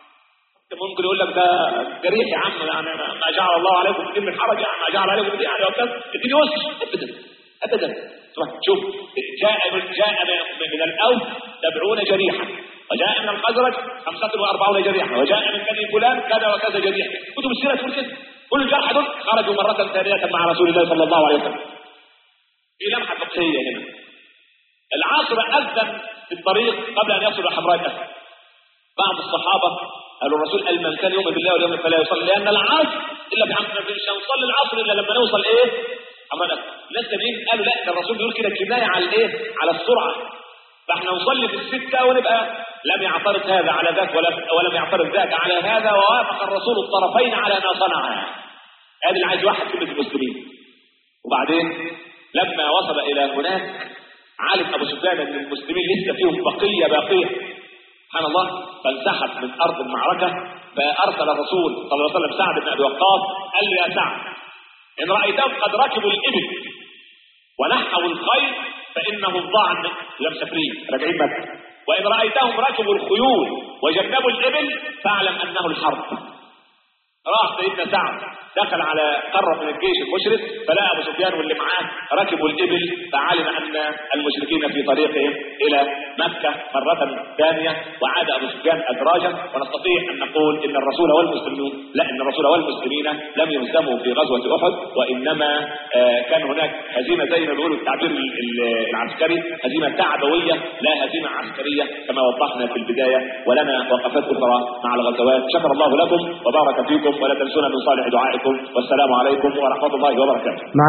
ممكن يقول لك ده جريح يا عم يعني ما جعل الله عليكم الدين من حرج يعني ما جعل عليكم الدين يعني وكذا الدين يسر ابدا ابدا شوف جاء من جاء من, من الاوس سبعون جريحا وجاء من الخزرج خمسة وأربعون جريحا وجاء من بني فلان كذا وكذا جريحا كتب السيرة تقول كده كل الجرحى دول خرجوا مرة ثانية مع رسول الله صلى الله عليه وسلم في لمحة فقهية هنا العصر أذن في الطريق قبل أن يصل إلى حمراء الأسد بعض الصحابة قالوا الرسول قال من كان يؤمن بالله واليوم فلا يصلي لأن العصر إلا في عمرنا مش هنصلي العصر إلا لما نوصل إيه؟ حمراء الأسد ناس تانيين قالوا لا ده الرسول بيقول كده كناية على الإيه؟ على السرعة فاحنا نصلي في الستة ونبقى لم يعترض هذا على ذاك ولا ولم يعترض ذاك على هذا ووافق الرسول الطرفين على ما صنعا هذا اللي عايز واحد كلمة المسلمين وبعدين لما وصل إلى هناك علم أبو سفيان أن المسلمين لسه فيهم بقية باقية سبحان الله فانسحب من أرض المعركة فأرسل الرسول صلى الله عليه وسلم سعد بن أبي وقاص قال له يا سعد إن رأيتهم قد ركبوا الإبل ونحوا الخيل فإنهم ضاعا لمسافرين راجعين مكة وإن رأيتهم ركبوا الخيول وجنبوا الإبل فاعلم أنه الحرب راح سيدنا سعد دخل على قارة من الجيش المشرك فلقى ابو سفيان واللي معاه ركبوا الابل فعلم ان المشركين في طريقهم الى مكة مرة ثانية وعاد ابو سفيان ادراجا ونستطيع ان نقول ان الرسول والمسلمين لا ان الرسول والمسلمين لم يهزموا في غزوة احد وانما آه، كان هناك هزيمة زي ما بيقولوا التعبير ال- ال- العسكري هزيمة تعبوية لا هزيمة عسكرية كما وضحنا في البداية ولنا وقفات اخرى مع الغزوات شكر الله لكم وبارك فيكم ولا تنسونا من صالح دعائكم والسلام عليكم ورحمة الله وبركاته مع